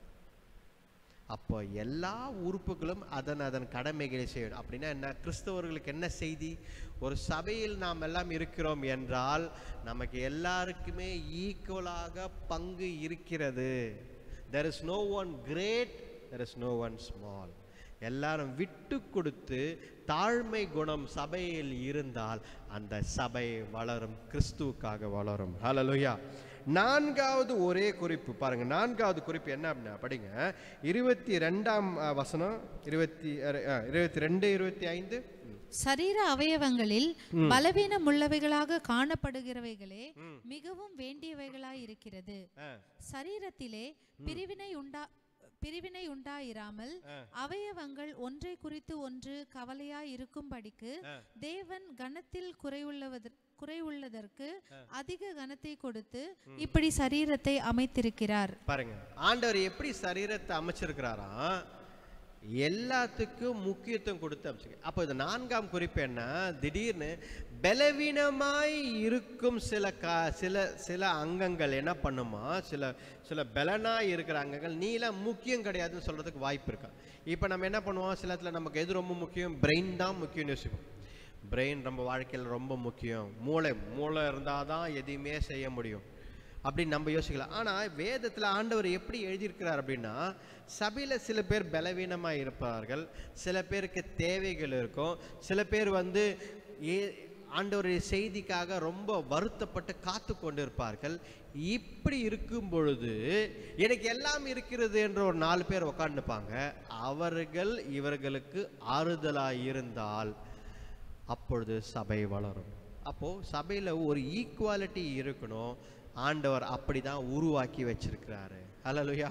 அப்போ எல்லா உறுப்புகளும் அதன் அதன் கடமைகளை செய்யணும் அப்படின்னா என்ன கிறிஸ்தவர்களுக்கு என்ன செய்தி ஒரு சபையில் நாம் எல்லாம் இருக்கிறோம் என்றால் நமக்கு எல்லாருக்குமே ஈக்குவலாக பங்கு இருக்கிறது there is no one great there is no one small எல்லாரும் விட்டு கொடுத்து தாழ்மை குணம் சபையில் இருந்தால் அந்த சபை வளரும் கிறிஸ்துவுக்காக வளரும் ஹalleluya நான்காவது ஒரே குறிப்பு பாருங்க நான்காவது குறிப்பு என்ன அப்படின்னா படிங்க இருபத்தி ரெண்டாம் அஹ், வசனம் இருபத்தி அஹ், அஹ், இருபத்தி ரெண்டு இருபத்தி ஐந்து சரீர அவயவங்களில் பலவீனம் உள்ளவைகளாக காணப்படுகிறவைகளே மிகவும் வேண்டியவைகளாய் இருக்கிறது சரீரத்திலே பிரிவினை உண்டா பிரிவினை உண்டாயிராமல் அவயவங்கள் ஒன்றை குறித்து ஒன்று கவலையாய் இருக்கும்படிக்கு தேவன் கனத்தில் குறைவுள்ளவதற்கு குறைவுள்ளதற்கு அதிக கனத்தை கொடுத்து இப்படி சரீரத்தை அமைத்திருக்கிறார் பாருங்க ஆண்டவர் எப்படி சரீரத்தை அமைச்சிருக்கிறாராம் எல்லாத்துக்கும் முக்கியத்துவம் கொடுத்து அமைச்சிருக்க அப்போ இது நான்காம் குறிப்பு என்ன திடீர்னு பலவீனமாய் இருக்கும் சில கா சில சில அங்கங்கள் என்ன பண்ணுமா சில சில பலனாய் இருக்கிற அங்கங்கள் நீலாம் முக்கியம் கிடையாதுன்னு சொல்றதுக்கு வாய்ப்பு இருக்கா இப்போ நம்ம என்ன பண்ணுவோம் சில இடத்துல நமக்கு எது ரொம்ப முக்கியம் பிரெயின் தான் முக்கியம்னு யோசிப்போம் பிரெயின் நம்ம வாழ்க்கையில் ரொம்ப முக்கியம் மூளை மூளை இருந்தால் தான் எதையுமே செய்ய முடியும் அப்படின்னு நம்ம யோசிக்கலாம் ஆனால் வேதத்தில் ஆண்டவர் எப்படி எழுதியிருக்கிறார் அப்படின்னா சபையில் சில பேர் பலவீனமாக இருப்பார்கள் சில பேருக்கு தேவைகள் இருக்கும் சில பேர் வந்து ஏ ஆண்டவருடைய செய்திக்காக ரொம்ப வருத்தப்பட்டு காத்து கொண்டிருப்பார்கள் இப்படி இருக்கும் பொழுது எனக்கு எல்லாம் இருக்கிறது என்ற ஒரு நாலு பேர் உட்காந்துப்பாங்க அவர்கள் இவர்களுக்கு ஆறுதலாக இருந்தால் அப்பொழுது சபை வளரும் அப்போ சபையில் ஒரு ஈக்குவாலிட்டி இருக்கணும் ஆண்டவர் அப்படி தான் உருவாக்கி வச்சிருக்கிறாரு ஹalleluya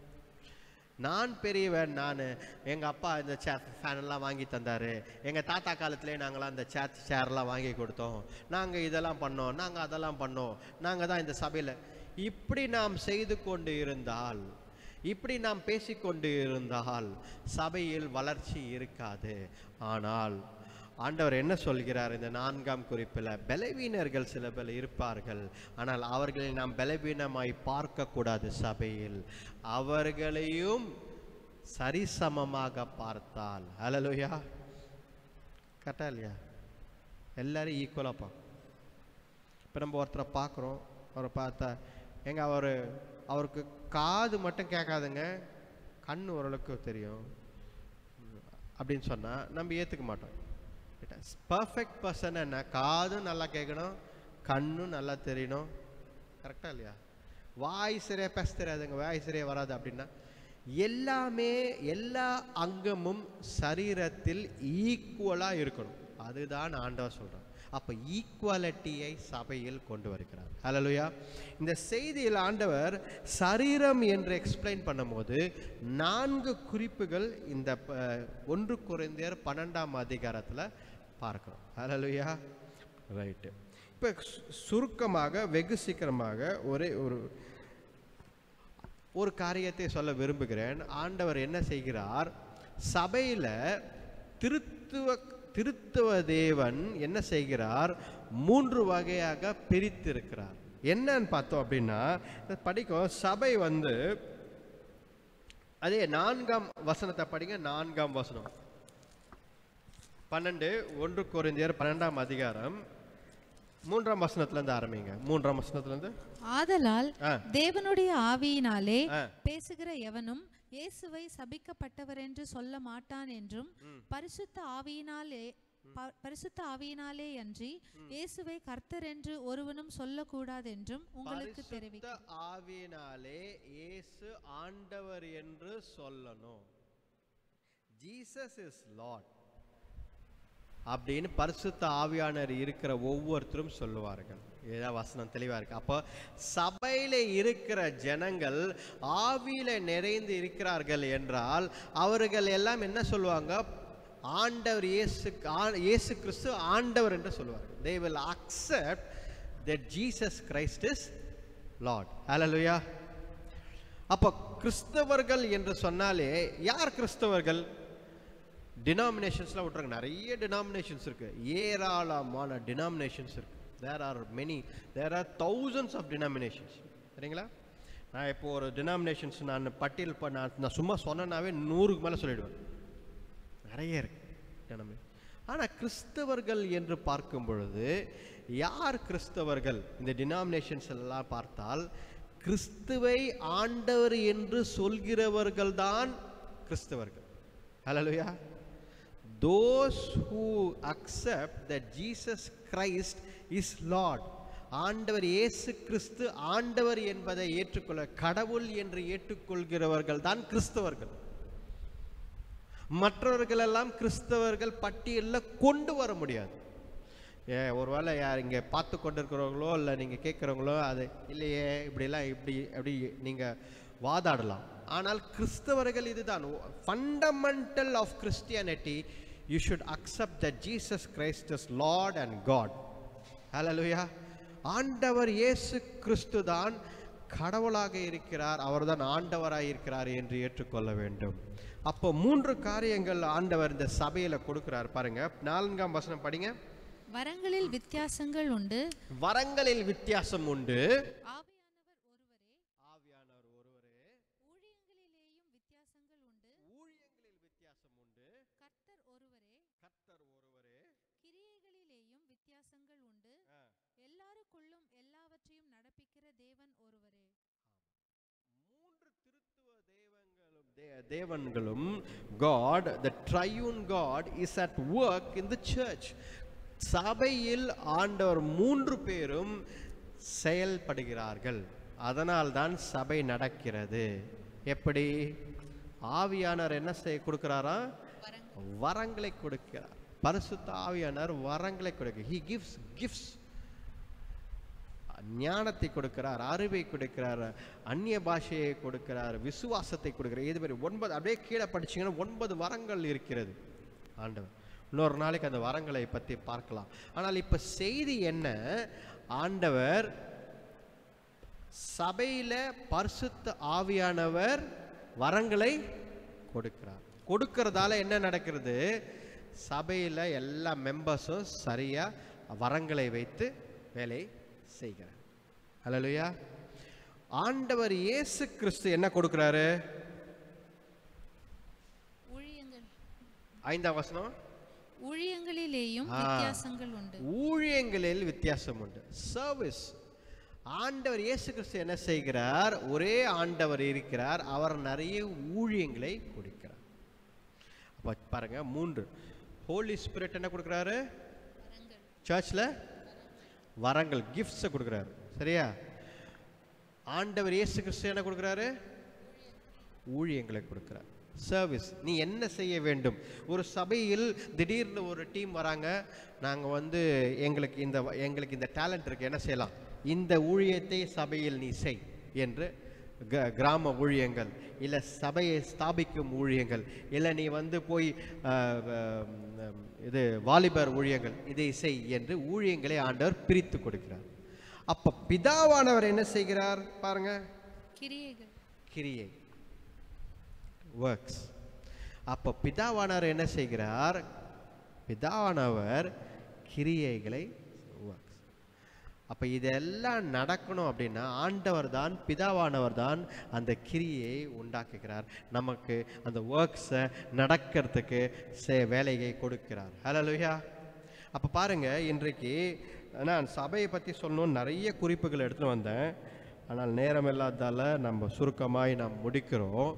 நான் பெரியவன் நான் எங்கள் அப்பா இந்த சே ஃபேனெல்லாம் வாங்கி தந்தார் எங்கள் தாத்தா காலத்திலே நாங்களாம் இந்த சேர் சேர்லாம் வாங்கி கொடுத்தோம் நாங்கள் இதெல்லாம் பண்ணோம் நாங்கள் அதெல்லாம் பண்ணோம் நாங்கள் தான் இந்த சபையில் இப்படி நாம் செய்து கொண்டு இருந்தால் இப்படி நாம் பேசிக்கொண்டு இருந்தால் சபையில் வளர்ச்சி இருக்காது ஆனால் ஆண்டவர் என்ன சொல்கிறார் இந்த நான்காம் குறிப்பில் பலவீனர்கள் சில பேர் இருப்பார்கள் ஆனால் அவர்களை நாம் பலவீனமாய் பார்க்கக்கூடாது சபையில் அவர்களையும் சரிசமமாக பார்த்தால் ஹalleluya கரெக்டா இல்லையா எல்லாரும் ஈக்குவலாக பார்க்கணும் இப்போ நம்ம ஒருத்தரை பார்க்குறோம் அவரை பார்த்தா எங்க அவர் அவருக்கு காது மட்டும் கேட்காதுங்க கண் ஓரளவுக்கு தெரியும் அப்படின்னு சொன்னால் நம்ம ஏற்றுக்க மாட்டோம் பர்ஃபெக்ட் பர்சன் என்ன காதும் நல்லா கேட்கணும் கண்ணும் நல்லா தெரியணும் கரெக்டாக இல்லையா வாய் சரியாக பேச தெரியாதுங்க வாய் சரியாக வராது அப்படின்னா எல்லாமே எல்லா அங்கமும் சரீரத்தில் ஈக்குவலாக இருக்கணும் அதுதான் ஆண்டவர் சொல்கிறார் அப்போ ஈக்குவாலிட்டியை சபையில் கொண்டு வருகிறார் ஹalleluya இந்த செய்தியில் ஆண்டவர் சரீரம் என்று எக்ஸ்பிளைன் பண்ணும்போது நான்கு குறிப்புகள் இந்த ப- ஒன்று குறைந்தர் பன்னெண்டாம் அதிகாரத்தில் பார்க்கிறோம் ஹalleluya ரைட்டு இப்போ சுருக்கமாக வெகு சீக்கிரமாக ஒரே ஒரு ஒரு காரியத்தை சொல்ல விரும்புகிறேன் ஆண்டவர் என்ன செய்கிறார் சபையில் திருத்துவ திருத்துவ தேவன் என்ன செய்கிறார் மூன்று வகையாக பிரித்திருக்கிறார் என்னன்னு பார்த்தோம் அப்படின்னா இத படிக்கும் சபை வந்து அதே நான்காம் வசனத்தை படிங்க நான்காம் வசனம் பன்னெண்டு ஒன்று குறைந்தியர் பன்னெண்டாம் அதிகாரம் மூன்றாம் வசனத்துல இருந்து ஆரம்பிங்க மூன்றாம் வசனத்துல இருந்து ஆதலால் ஆ. தேவனுடைய ஆவியினாலே ஆ. பேசுகிற எவனும் இயேசுவை சபிக்கப்பட்டவர் என்று சொல்ல மாட்டான் என்றும் பரிசுத்த ஆவியினாலே ப- பரிசுத்த ஆவியினாலே அன்றி இயேசுவை கர்த்தர் என்று ஒருவனும் சொல்லக்கூடாதென்றும் உங்களுக்கு தெரிவி பரிசுத்த ஆவியினாலே இயேசு ஆண்டவர் என்று சொல்லணும் ஜீசஸ் இஸ் லார்ட் அப்படின்னு பரிசுத்த ஆவியானர் இருக்கிற ஒவ்வொருத்தரும் சொல்லுவார்கள் இதுதான் வசனம் தெளிவா இருக்கு அப்போ சபையில இருக்கிற ஜனங்கள் ஆவியில நிறைந்து இருக்கிறார்கள் என்றால் அவர்கள் எல்லாம் என்ன சொல்லுவாங்க ஆண்டவர் இயேசு ஆ- இயேசு கிறிஸ்து ஆண்டவர் என்று சொல்லுவார்கள் they will accept that jesus christ is lord hallelujah அப்போ கிறிஸ்தவர்கள் என்று சொன்னாலே யார் கிறிஸ்தவர்கள் டினாமினேஷன்ஸ்லாம் விட்றாங்க நிறைய டினாமினேஷன்ஸ் இருக்கு ஏராளமான டினாமினேஷன்ஸ் இருக்கு there are many there are thousands of denominations சரிங்களா நான் இப்போ ஒரு டினாமினேஷன்ஸ் நான் பட்டியல் ப- நான் நான் சும்மா சொன்னேன்னாவே நூறுக்கு மேலே சொல்லிடுவேன் நிறைய இருக்கு denomination. ஆனா கிறிஸ்தவர்கள் என்று பார்க்கும் பொழுது யார் கிறிஸ்தவர்கள் இந்த டினாமினேஷன்ஸ் எல்லாம் பார்த்தால் கிறிஸ்துவை ஆண்டவர் என்று சொல்கிறவர்கள் தான் கிறிஸ்தவர்கள் ஹalleluya those who accept that Jesus Christ is Lord ஆண்டவர் இயேசு கிறிஸ்து ஆண்டவர் என்பதை ஏற்றுக்கொள்ள கடவுள் என்று ஏற்றுக்கொள்கிறவர்கள் தான் கிறிஸ்தவர்கள் மற்றவர்கள் எல்லாம் கிறிஸ்தவர்கள் பட்டியலில் கொண்டு வர முடியாது ஏ ஒருவேளை யார் இங்கே பார்த்து கொண்டிருக்கிறவங்களோ இல்லை நீங்கள் கேட்குறவங்களோ அது இல்லையே இப்படிலாம் இப்படி அப்படி நீங்கள் வாதாடலாம் ஆனால் கிறிஸ்தவர்கள் இதுதான் fundamental of Christianity you should accept the Jesus Christ is Lord and God ஹalleluya ஆண்டவர் இயேசு கிறிஸ்து தான் கடவுளாக இருக்கிறார் அவர்தான் ஆண்டவராக இருக்கிறார் என்று ஏற்றுக்கொள்ள வேண்டும் அப்போ மூன்று காரியங்கள் ஆண்டவர் இந்த சபையில கொடுக்கிறார் பாருங்க நான்காம் வசனம் படிங்க வரங்களில் வித்தியாசங்கள் உண்டு வரங்களில் வித்தியாசம் உண்டு ஆவியானவர் ஒருவரே ஆவியானவர் ஒருவரே ஊழியங்களிலேயும் வித்தியாசங்கள் உண்டு ஊழியங்களில் வித்தியாசம் உண்டு கர்த்தர் ஒருவரே கர்த்தர் ஒருவரே கிரியைகளிலேயும் வித்தியாசங்கள் உண்டு ஆ. எல்லாருக்குள்ளும் எல்லாவற்றையும் நடப்பிக்கிற தேவன் ஒருவரே மூன்று திருத்துவ தேவங்களும் தே- தேவன்களும் God the triune God is at work in the church சபையில் ஆண்டவர் மூன்று பேரும் செயல்படுகிறார்கள் அதனால்தான் சபை நடக்கிறது எப்படி ஆவியானவர் என்ன செய்ய கொடுக்கிறாரா வரங்களை கொடுக்கிறார் பரிசுத்த ஆவியானவர் வரங்களை கொடுக்க he gives gifts ஞானத்தை கொடுக்கிறார் அறிவை கொடுக்கிறார் அந்நிய பாஷையை கொடுக்கிறார் விசுவாசத்தை கொடுக்கிறார் இது மாதிரி ஒன்பது அப்படியே கீழே படிச்சீங்கன்னா ஒன்பது வரங்கள் இருக்கிறது ஆண்டவர் இன்னொரு நாளைக்கு அந்த வரங்களை பற்றி பார்க்கலாம் ஆனால் இப்போ செய்தி என்ன ஆண்டவர் சபையில பரிசுத்த ஆவியானவர் வரங்களை கொடுக்கிறார் கொடுக்கறதால என்ன நடக்கிறது சபையில எல்லா மெம்பர்ஸும் சரியா வரங்களை வைத்து வேலை செய்கிறார் அல்லேலூயா ஆண்டவர் இயேசு கிறிஸ்து என்ன கொடுக்கிறாரு ஊழியங்கள் ஐந்தாம் வசனம் ஊழியங்களிலேயும் ஆ. வித்தியாசங்கள் உண்டு ஊழியங்களில் வித்தியாசம் உண்டு சர்வீஸ் ஆண்டவர் இயேசு கிறிஸ்து என்ன செய்கிறார் ஒரே ஆண்டவர் இருக்கிறார் அவர் நிறைய ஊழியங்களை கொடுக்கிறார் அப்ப பாருங்க மூன்று ஹோலி ஸ்பிரிட் என்ன கொடுக்குறாரு சர்ச்சில் வரங்கள் கிஃப்ட்ஸை கொடுக்குறாரு சரியா ஆண்டவர் இயேசு கிறிஸ்து என்ன கொடுக்குறாரு ஊழியங்களை கொடுக்கிறார் சர்வீஸ் நீ என்ன செய்ய வேண்டும் ஒரு சபையில் திடீர்னு ஒரு டீம் வராங்க நாங்கள் வந்து எங்களுக்கு இந்த எங்களுக்கு இந்த டேலண்ட் இருக்கு என்ன செய்யலாம் இந்த ஊழியத்தை சபையில் நீ செய் என்று க- கிராம ஊழியங்கள் இல்லை சபையை ஸ்தாபிக்கும் ஊழியங்கள் இல்லை நீ வந்து போய் அஹ், அஹ், இது வாலிபர் ஊழியங்கள் இதை செய் என்று ஊழியங்களை ஆண்டவர் பிரித்து கொடுக்கிறார் அப்ப பிதாவானவர் என்ன செய்கிறார் பாருங்க கிரியைகள் கிரியை ஒர்க்ஸ் அப்போ பிதாவானவர் என்ன செய்கிறார் பிதாவானவர் கிரியைகளை ஒர்க்ஸ் அப்போ இதெல்லாம் நடக்கணும் அப்படின்னா ஆண்டவர் தான் பிதாவானவர் தான் அந்த கிரியை உண்டாக்குகிறார் நமக்கு அந்த ஒர்க்ஸை நடக்கிறதுக்கு சே வேலையை கொடுக்கிறார் ஹalleluya அப்போ பாருங்க இன்றைக்கு நான் சபையை பற்றி சொல்லணும்னு நிறைய குறிப்புகள் எடுத்துன்னு வந்தேன் ஆனால் நேரம் இல்லாததால நம்ம சுருக்கமாய் நாம் முடிக்கிறோம்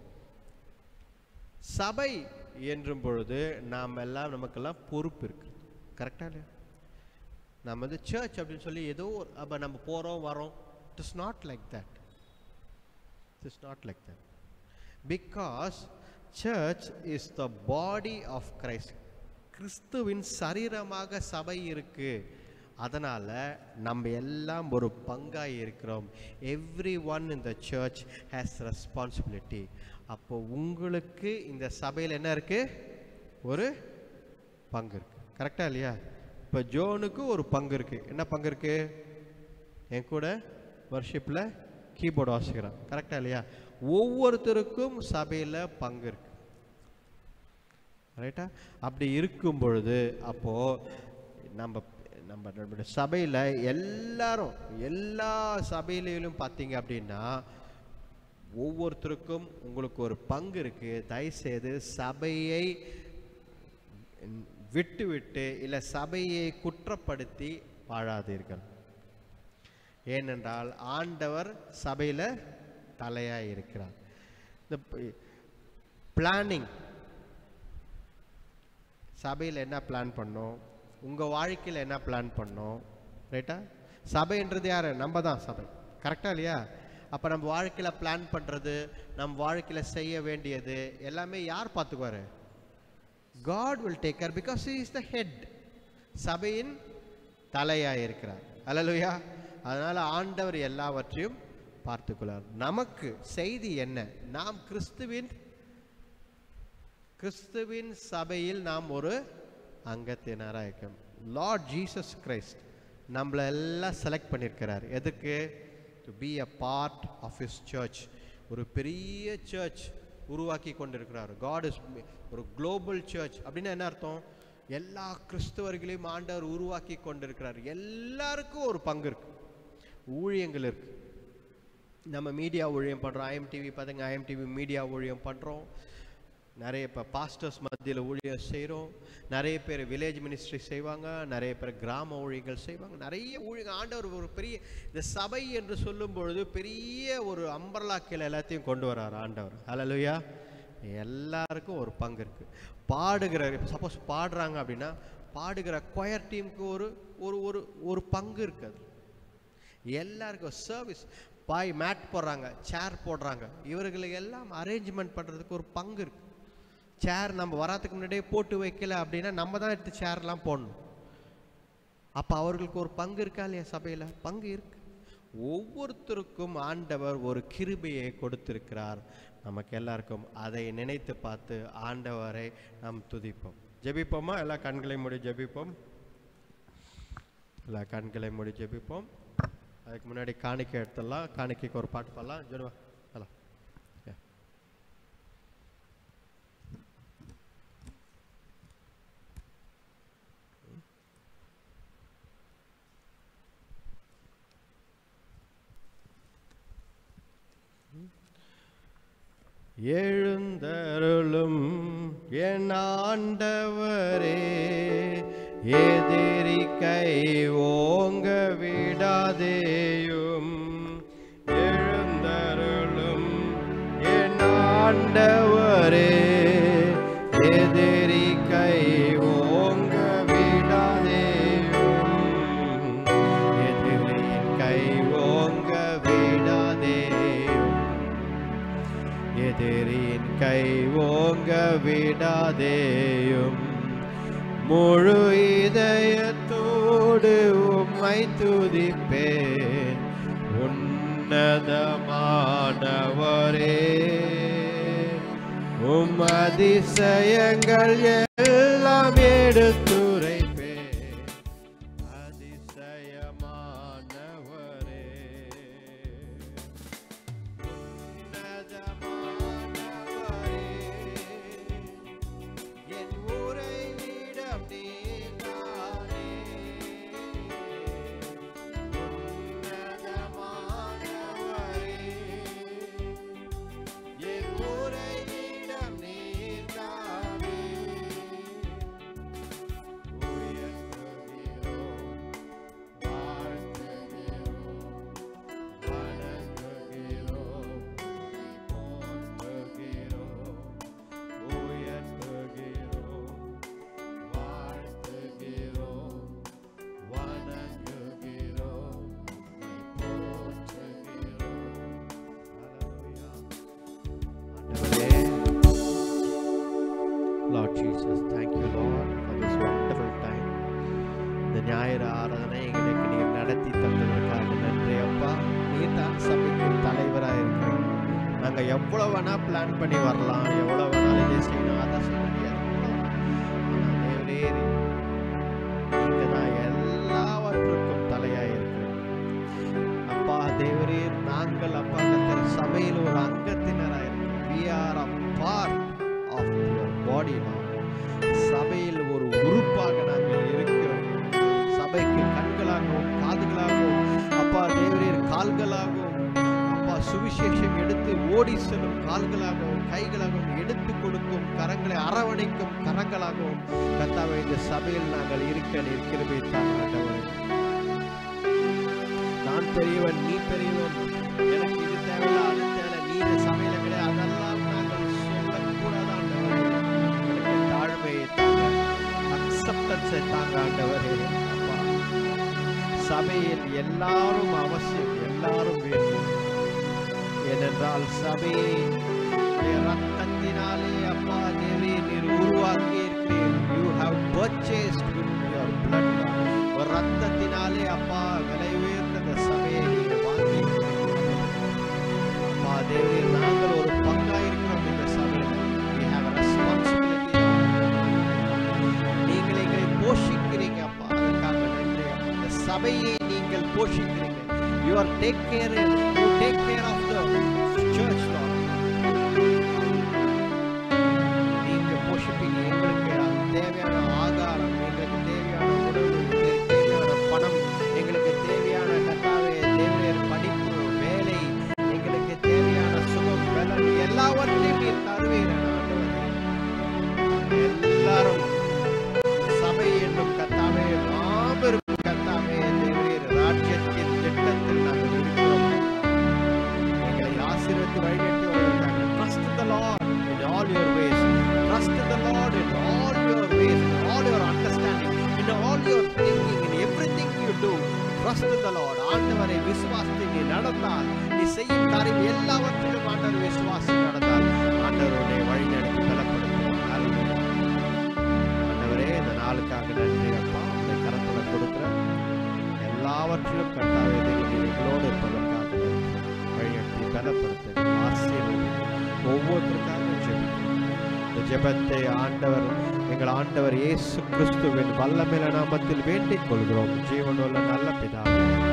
சபை என்றும் பொழுது நாம் எல்லாம் நமக்கெல்லாம் பொறுப்பு இருக்கு கரெக்டா இல்லையா நம்ம வந்து சர்ச் அப்படின்னு சொல்லி ஏதோ ஒரு அப்போ நம்ம போகிறோம் வரோம் it is not like that it is not like that because church is the body of Christ கிறிஸ்துவின் சரீரமாக சபை இருக்கு அதனால நம்ம எல்லாம் ஒரு பங்காய் இருக்கிறோம் everyone in the church has responsibility அப்போ உங்களுக்கு இந்த சபையில் என்ன இருக்கு ஒரு பங்கு இருக்கு கரெக்டா இல்லையா இப்போ ஜோனுக்கு ஒரு பங்கு இருக்கு என்ன பங்கு இருக்கு என் கூட வர்ஷிப்பில் கீபோர்டு வாசிக்கிறான் கரெக்டா இல்லையா ஒவ்வொருத்தருக்கும் சபையில் பங்கு இருக்கு ரைட்டா அப்படி இருக்கும் பொழுது அப்போ நம்ம நம்ம நம்முடைய சபையில் எல்லாரும் எல்லா சபையிலும் பார்த்தீங்க அப்படின்னா ஒவ்வொருத்தருக்கும் உங்களுக்கு ஒரு பங்கு இருக்கு தயவுசெய்து சபையை விட்டு விட்டு இல்லை சபையை குற்றப்படுத்தி வாழாதீர்கள் ஏனென்றால் ஆண்டவர் சபையில் தலையாக இருக்கிறார் இந்த பிளானிங் சபையில் என்ன பிளான் பண்ணோம் உங்கள் வாழ்க்கையில் என்ன பிளான் பண்ணோம் ரைட்டா சபைன்றது யார் நம்ம தான் சபை கரெக்டாக இல்லையா அப்போ நம்ம வாழ்க்கையில் பிளான் பண்ணுறது நம்ம வாழ்க்கையில் செய்ய வேண்டியது எல்லாமே யார் பார்த்துக்குவாரு God will take care because is the head சபையின் தலையாக இருக்கிறார் அல்லலுயா அதனால் ஆண்டவர் எல்லாவற்றையும் பார்த்துக்கொள்ளார் நமக்கு செய்தி என்ன நாம் கிறிஸ்துவின் கிறிஸ்துவின் சபையில் நாம் ஒரு அங்கத்தினராக இருக்கோம் லார்ட் ஜீசஸ் கிரைஸ்ட் நம்மளை எல்லாம் செலக்ட் பண்ணியிருக்கிறார் எதுக்கு to be a part of his church ஒரு பெரிய சர்ச் உருவாக்கி கொண்டிருக்கிறார் காட் இஸ் ஒரு குளோபல் சர்ச் அப்படின்னு என்ன அர்த்தம் எல்லா கிறிஸ்தவர்களையும் ஆண்டவர் உருவாக்கி கொண்டிருக்கிறார் எல்லாருக்கும் ஒரு பங்கு இருக்கு ஊழியங்கள் இருக்கு நம்ம மீடியா ஊழியம் பண்ணுறோம் ஐஎம்டிவி பார்த்துங்க ஐஎம்டிவி மீடியா ஊழியம் பண்ணுறோம் நிறைய இப்போ பாஸ்டர்ஸ் மத்தியில் ஊழியம் செய்கிறோம் நிறைய பேர் வில்லேஜ் மினிஸ்ட்ரி செய்வாங்க நிறைய பேர் கிராம ஊழியங்கள் செய்வாங்க நிறைய ஊழியங்கள் ஆண்டவர் ஒரு பெரிய இந்த சபை என்று சொல்லும் பொழுது பெரிய ஒரு அம்பர்லா கீழே எல்லாத்தையும் கொண்டு வரார் ஆண்டவர் ஹalleluya எல்லாருக்கும் ஒரு பங்கு இருக்கு பாடுகிற சப்போஸ் பாடுறாங்க அப்படின்னா பாடுகிற கொயர் டீமுக்கு ஒரு ஒரு ஒரு ஒரு பங்கு இருக்குது எல்லாருக்கும் சர்வீஸ் பாய் மேட் போடுறாங்க சேர் போடுறாங்க இவர்களுக்கு எல்லாம் அரேஞ்ச்மெண்ட் பண்ணுறதுக்கு ஒரு பங்கு இருக்கு சேர் நம்ம வராதுக்கு முன்னாடியே போட்டு வைக்கல அப்படின்னா நம்ம தான் எடுத்து சேர்லாம் போடணும் அப்போ அவர்களுக்கு ஒரு பங்கு இருக்கா இல்லையா சபையில் பங்கு இருக்கு ஒவ்வொருத்தருக்கும் ஆண்டவர் ஒரு கிருபையை கொடுத்திருக்கிறார் நமக்கு எல்லாருக்கும் அதை நினைத்து பார்த்து ஆண்டவரை நாம் துதிப்போம் ஜெபிப்போமா எல்லா கண்களை மூடி ஜெபிப்போம் எல்லா கண்களை மூடி ஜெபிப்போம் அதுக்கு முன்னாடி காணிக்கை எடுத்துடலாம் காணிக்கைக்கு ஒரு பாட்டு பாடலாம் ஜெனுவா ஹலோ எழுந்தருளும் என் ஆண்டவரே எதிரி கை ஓங்க விடாதேயும் எழுந்தருளும் என் ஆண்டவரே எதிரி கை ஓங்க விடாதேயும் எதிரியின் கை ஓங்க விடாதேயும் எதிரியின் கை ஓங்க விடாதேயும் முழு இதயத்தோடு உம்மை துதிப்பேன் உன்னதமானவரே உம் அதிசயங்கள் எல்லாம் எடுத்துரைப்பேன் அதிசயமானவரே உன்னதமானவரே, என் உறைவிடம் நீர்தானே. உன்னதமானவரே, என் உறைவிடம் நீர்தானே. உயர்த்துகிறோம், வாழ்த்துகிறோம், வணங்குகிறோம், போற்றுகிறோம், உயர்த்துகிறோம், வாழ்த்துகிறோம், வணங்குகிறோம், போற்றுகிறோம். Hallelujah. Lord Jesus, thank you, Lord, for this wonderful time. இந்த ஞாயிறு ஆராதனை எங்களுக்கு நீர் நடத்தி தந்ததற்காக நன்றி அப்பா நீர் தான் சபைக்கு தலைவராக இருக்கிறீங்க நாங்கள் எவ்வளோ வேணா பிளான் பண்ணி வரலாம் எவ்வளோ வேணாலும் இதை செய்யணும் அதை செய்யணும் எவ்வளோ ஆனால் தேவரே நீங்கள் தான் எல்லாவற்றுக்கும் தலையாக இருக்கிறீங்க அப்பா தேவரே நாங்கள் அப்பா கத்தர் சபையில் ஒரு அங்கத்தினராக இருக்கிறோம் we are a part of your body Lord. சபையில் ஒரு உறுப்பாக நாங்கள் இருக்கிறோம் சபைக்கு சுவிசேஷம் எடுத்து ஓடி செல்லும் கால்களாகவும் கைகளாகவும் எடுத்து கொடுக்கும் கரங்களை அரவணைக்கும் கரங்களாகவும் கத்தாவே இந்த சபையில் நாங்கள் இருக்க நீர் கிருபை தாங்க ஆண்டவரே நான் பெரியவன் நீ பெரியவன் எனக்கு இது தேவையில்ல அது தேவை நீ இந்த சபையில கிடையாது அதெல்லாம் நாங்கள் சொல்லக்கூடாது ஆண்டவரே எனக்கு தாழ்மையை தாங்க அக்செப்டன்ஸை தாங்க ஆண்டவரே அப்பா சபையில் எல்லாரும் அவசியம் எல்லாரும் வேண்டும் ஏனென்றால் சபையை உடைய ரத்தத்தினாலே அப்பா தேவி நீர் உருவாக்கி இருக்கிறீர் you have purchased with your blood ஒரு ரத்தத்தினாலே அப்பா விலை உயர்ந்த இந்த சபையை நீர் வாங்கி அப்பா தேவி நாங்கள் ஒரு பங்கா இருக்கிறோம் இந்த சபையில் we have a responsibility நீங்கள் எங்களை போஷிக்கிறீங்க அப்பா அதற்காக நன்றி அப்பா இந்த சபையை நீங்கள் போஷிக்கிறீங்க you are take care you take care of the church நீங்க போஷிப்பீங்க எங்களுக்கு தேவையான ஆகாரம் எங்களுக்கு தேவையான உணவு எங்களுக்கு தேவையான பணம் எங்களுக்கு தேவையான கத்தாவே தேவையான படிப்பு வேலை எங்களுக்கு தேவையான சுகம் பலன் எல்லாவற்றையும் நீர் தருவீர் ஆண்டவரே எல்லாரும் சபை என்னும் கத்தாவே மாபெரும் கத்தாவே தேவரீர் ராஜ்யத்தின் திட்டத்தில் நாங்கள் இருக்கிறோம் எங்களை ஆசீர்வதித்து வழிநடத்தி வருவதற்காக trust in the Lord in all your ways trust in the Lord in all your ways in all your understanding in all your thinking in everything you do trust in the Lord ஆண்டவரை விசுவாசித்து நீ நடந்தால் நீ செய்யும் காரியம் எல்லாவற்றிலும் ஆண்டவர் விசுவாசி நடந்தால் ஆண்டவர் உன்னை வழி நடத்தி பலப்படுத்துவார் Hallelujah. ஆண்டவரே இந்த நாளுக்காக நன்றி அப்பா இந்த கரத்துல கொடுக்குற எல்லாவற்றிலும் கட்டாவே நீர் எங்களோடு இருப்பதற்காக நன்றி. வழிநடத்தி பலப்படுத்த ஆசீர்வதி ஒவ்வொருத்தருக்காக ஜெபிக்கிறோம் இந்த ஜெபத்தை ஆண்டவர் எங்கள் ஆண்டவர் இயேசு கிறிஸ்துவின் வல்லமில நாமத்தில் வேண்டிக் கொள்கிறோம் ஜீவனுள்ள நல்ல பிதாவே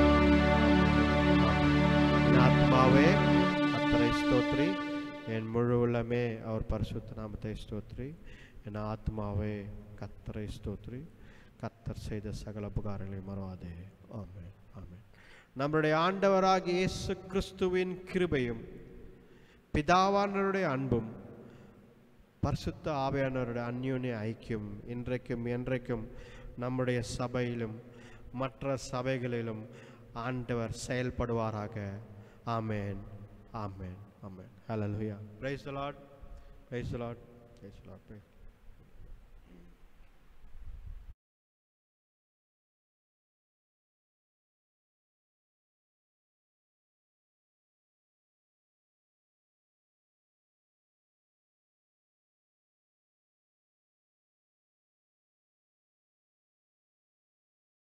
என் ஆத்மாவே கத்தரை ஸ்தோத்ரி என் முழு உள்ளமே அவர் பரிசுத்த நாமத்தை ஸ்தோத்ரி என் ஆத்மாவே கத்தரை ஸ்தோத்ரி கத்தர் செய்த சகல உபகாரங்களை மறவாதே ஆமென் ஆமென் நம்முடைய ஆண்டவராகிய இயேசு கிறிஸ்துவின் கிருபையும் பிதாவானவருடைய அன்பும் பரிசுத்த ஆவியானவருடைய அந்யோன்ய ஐக்கியம் இன்றைக்கும் என்றைக்கும் நம்முடைய சபையிலும் மற்ற சபைகளிலும் ஆண்டவர் செயல்படுவாராக ஆமென் ஆமென் ஆமென் ஹalleluya praise the lord praise the lord praise the lord praise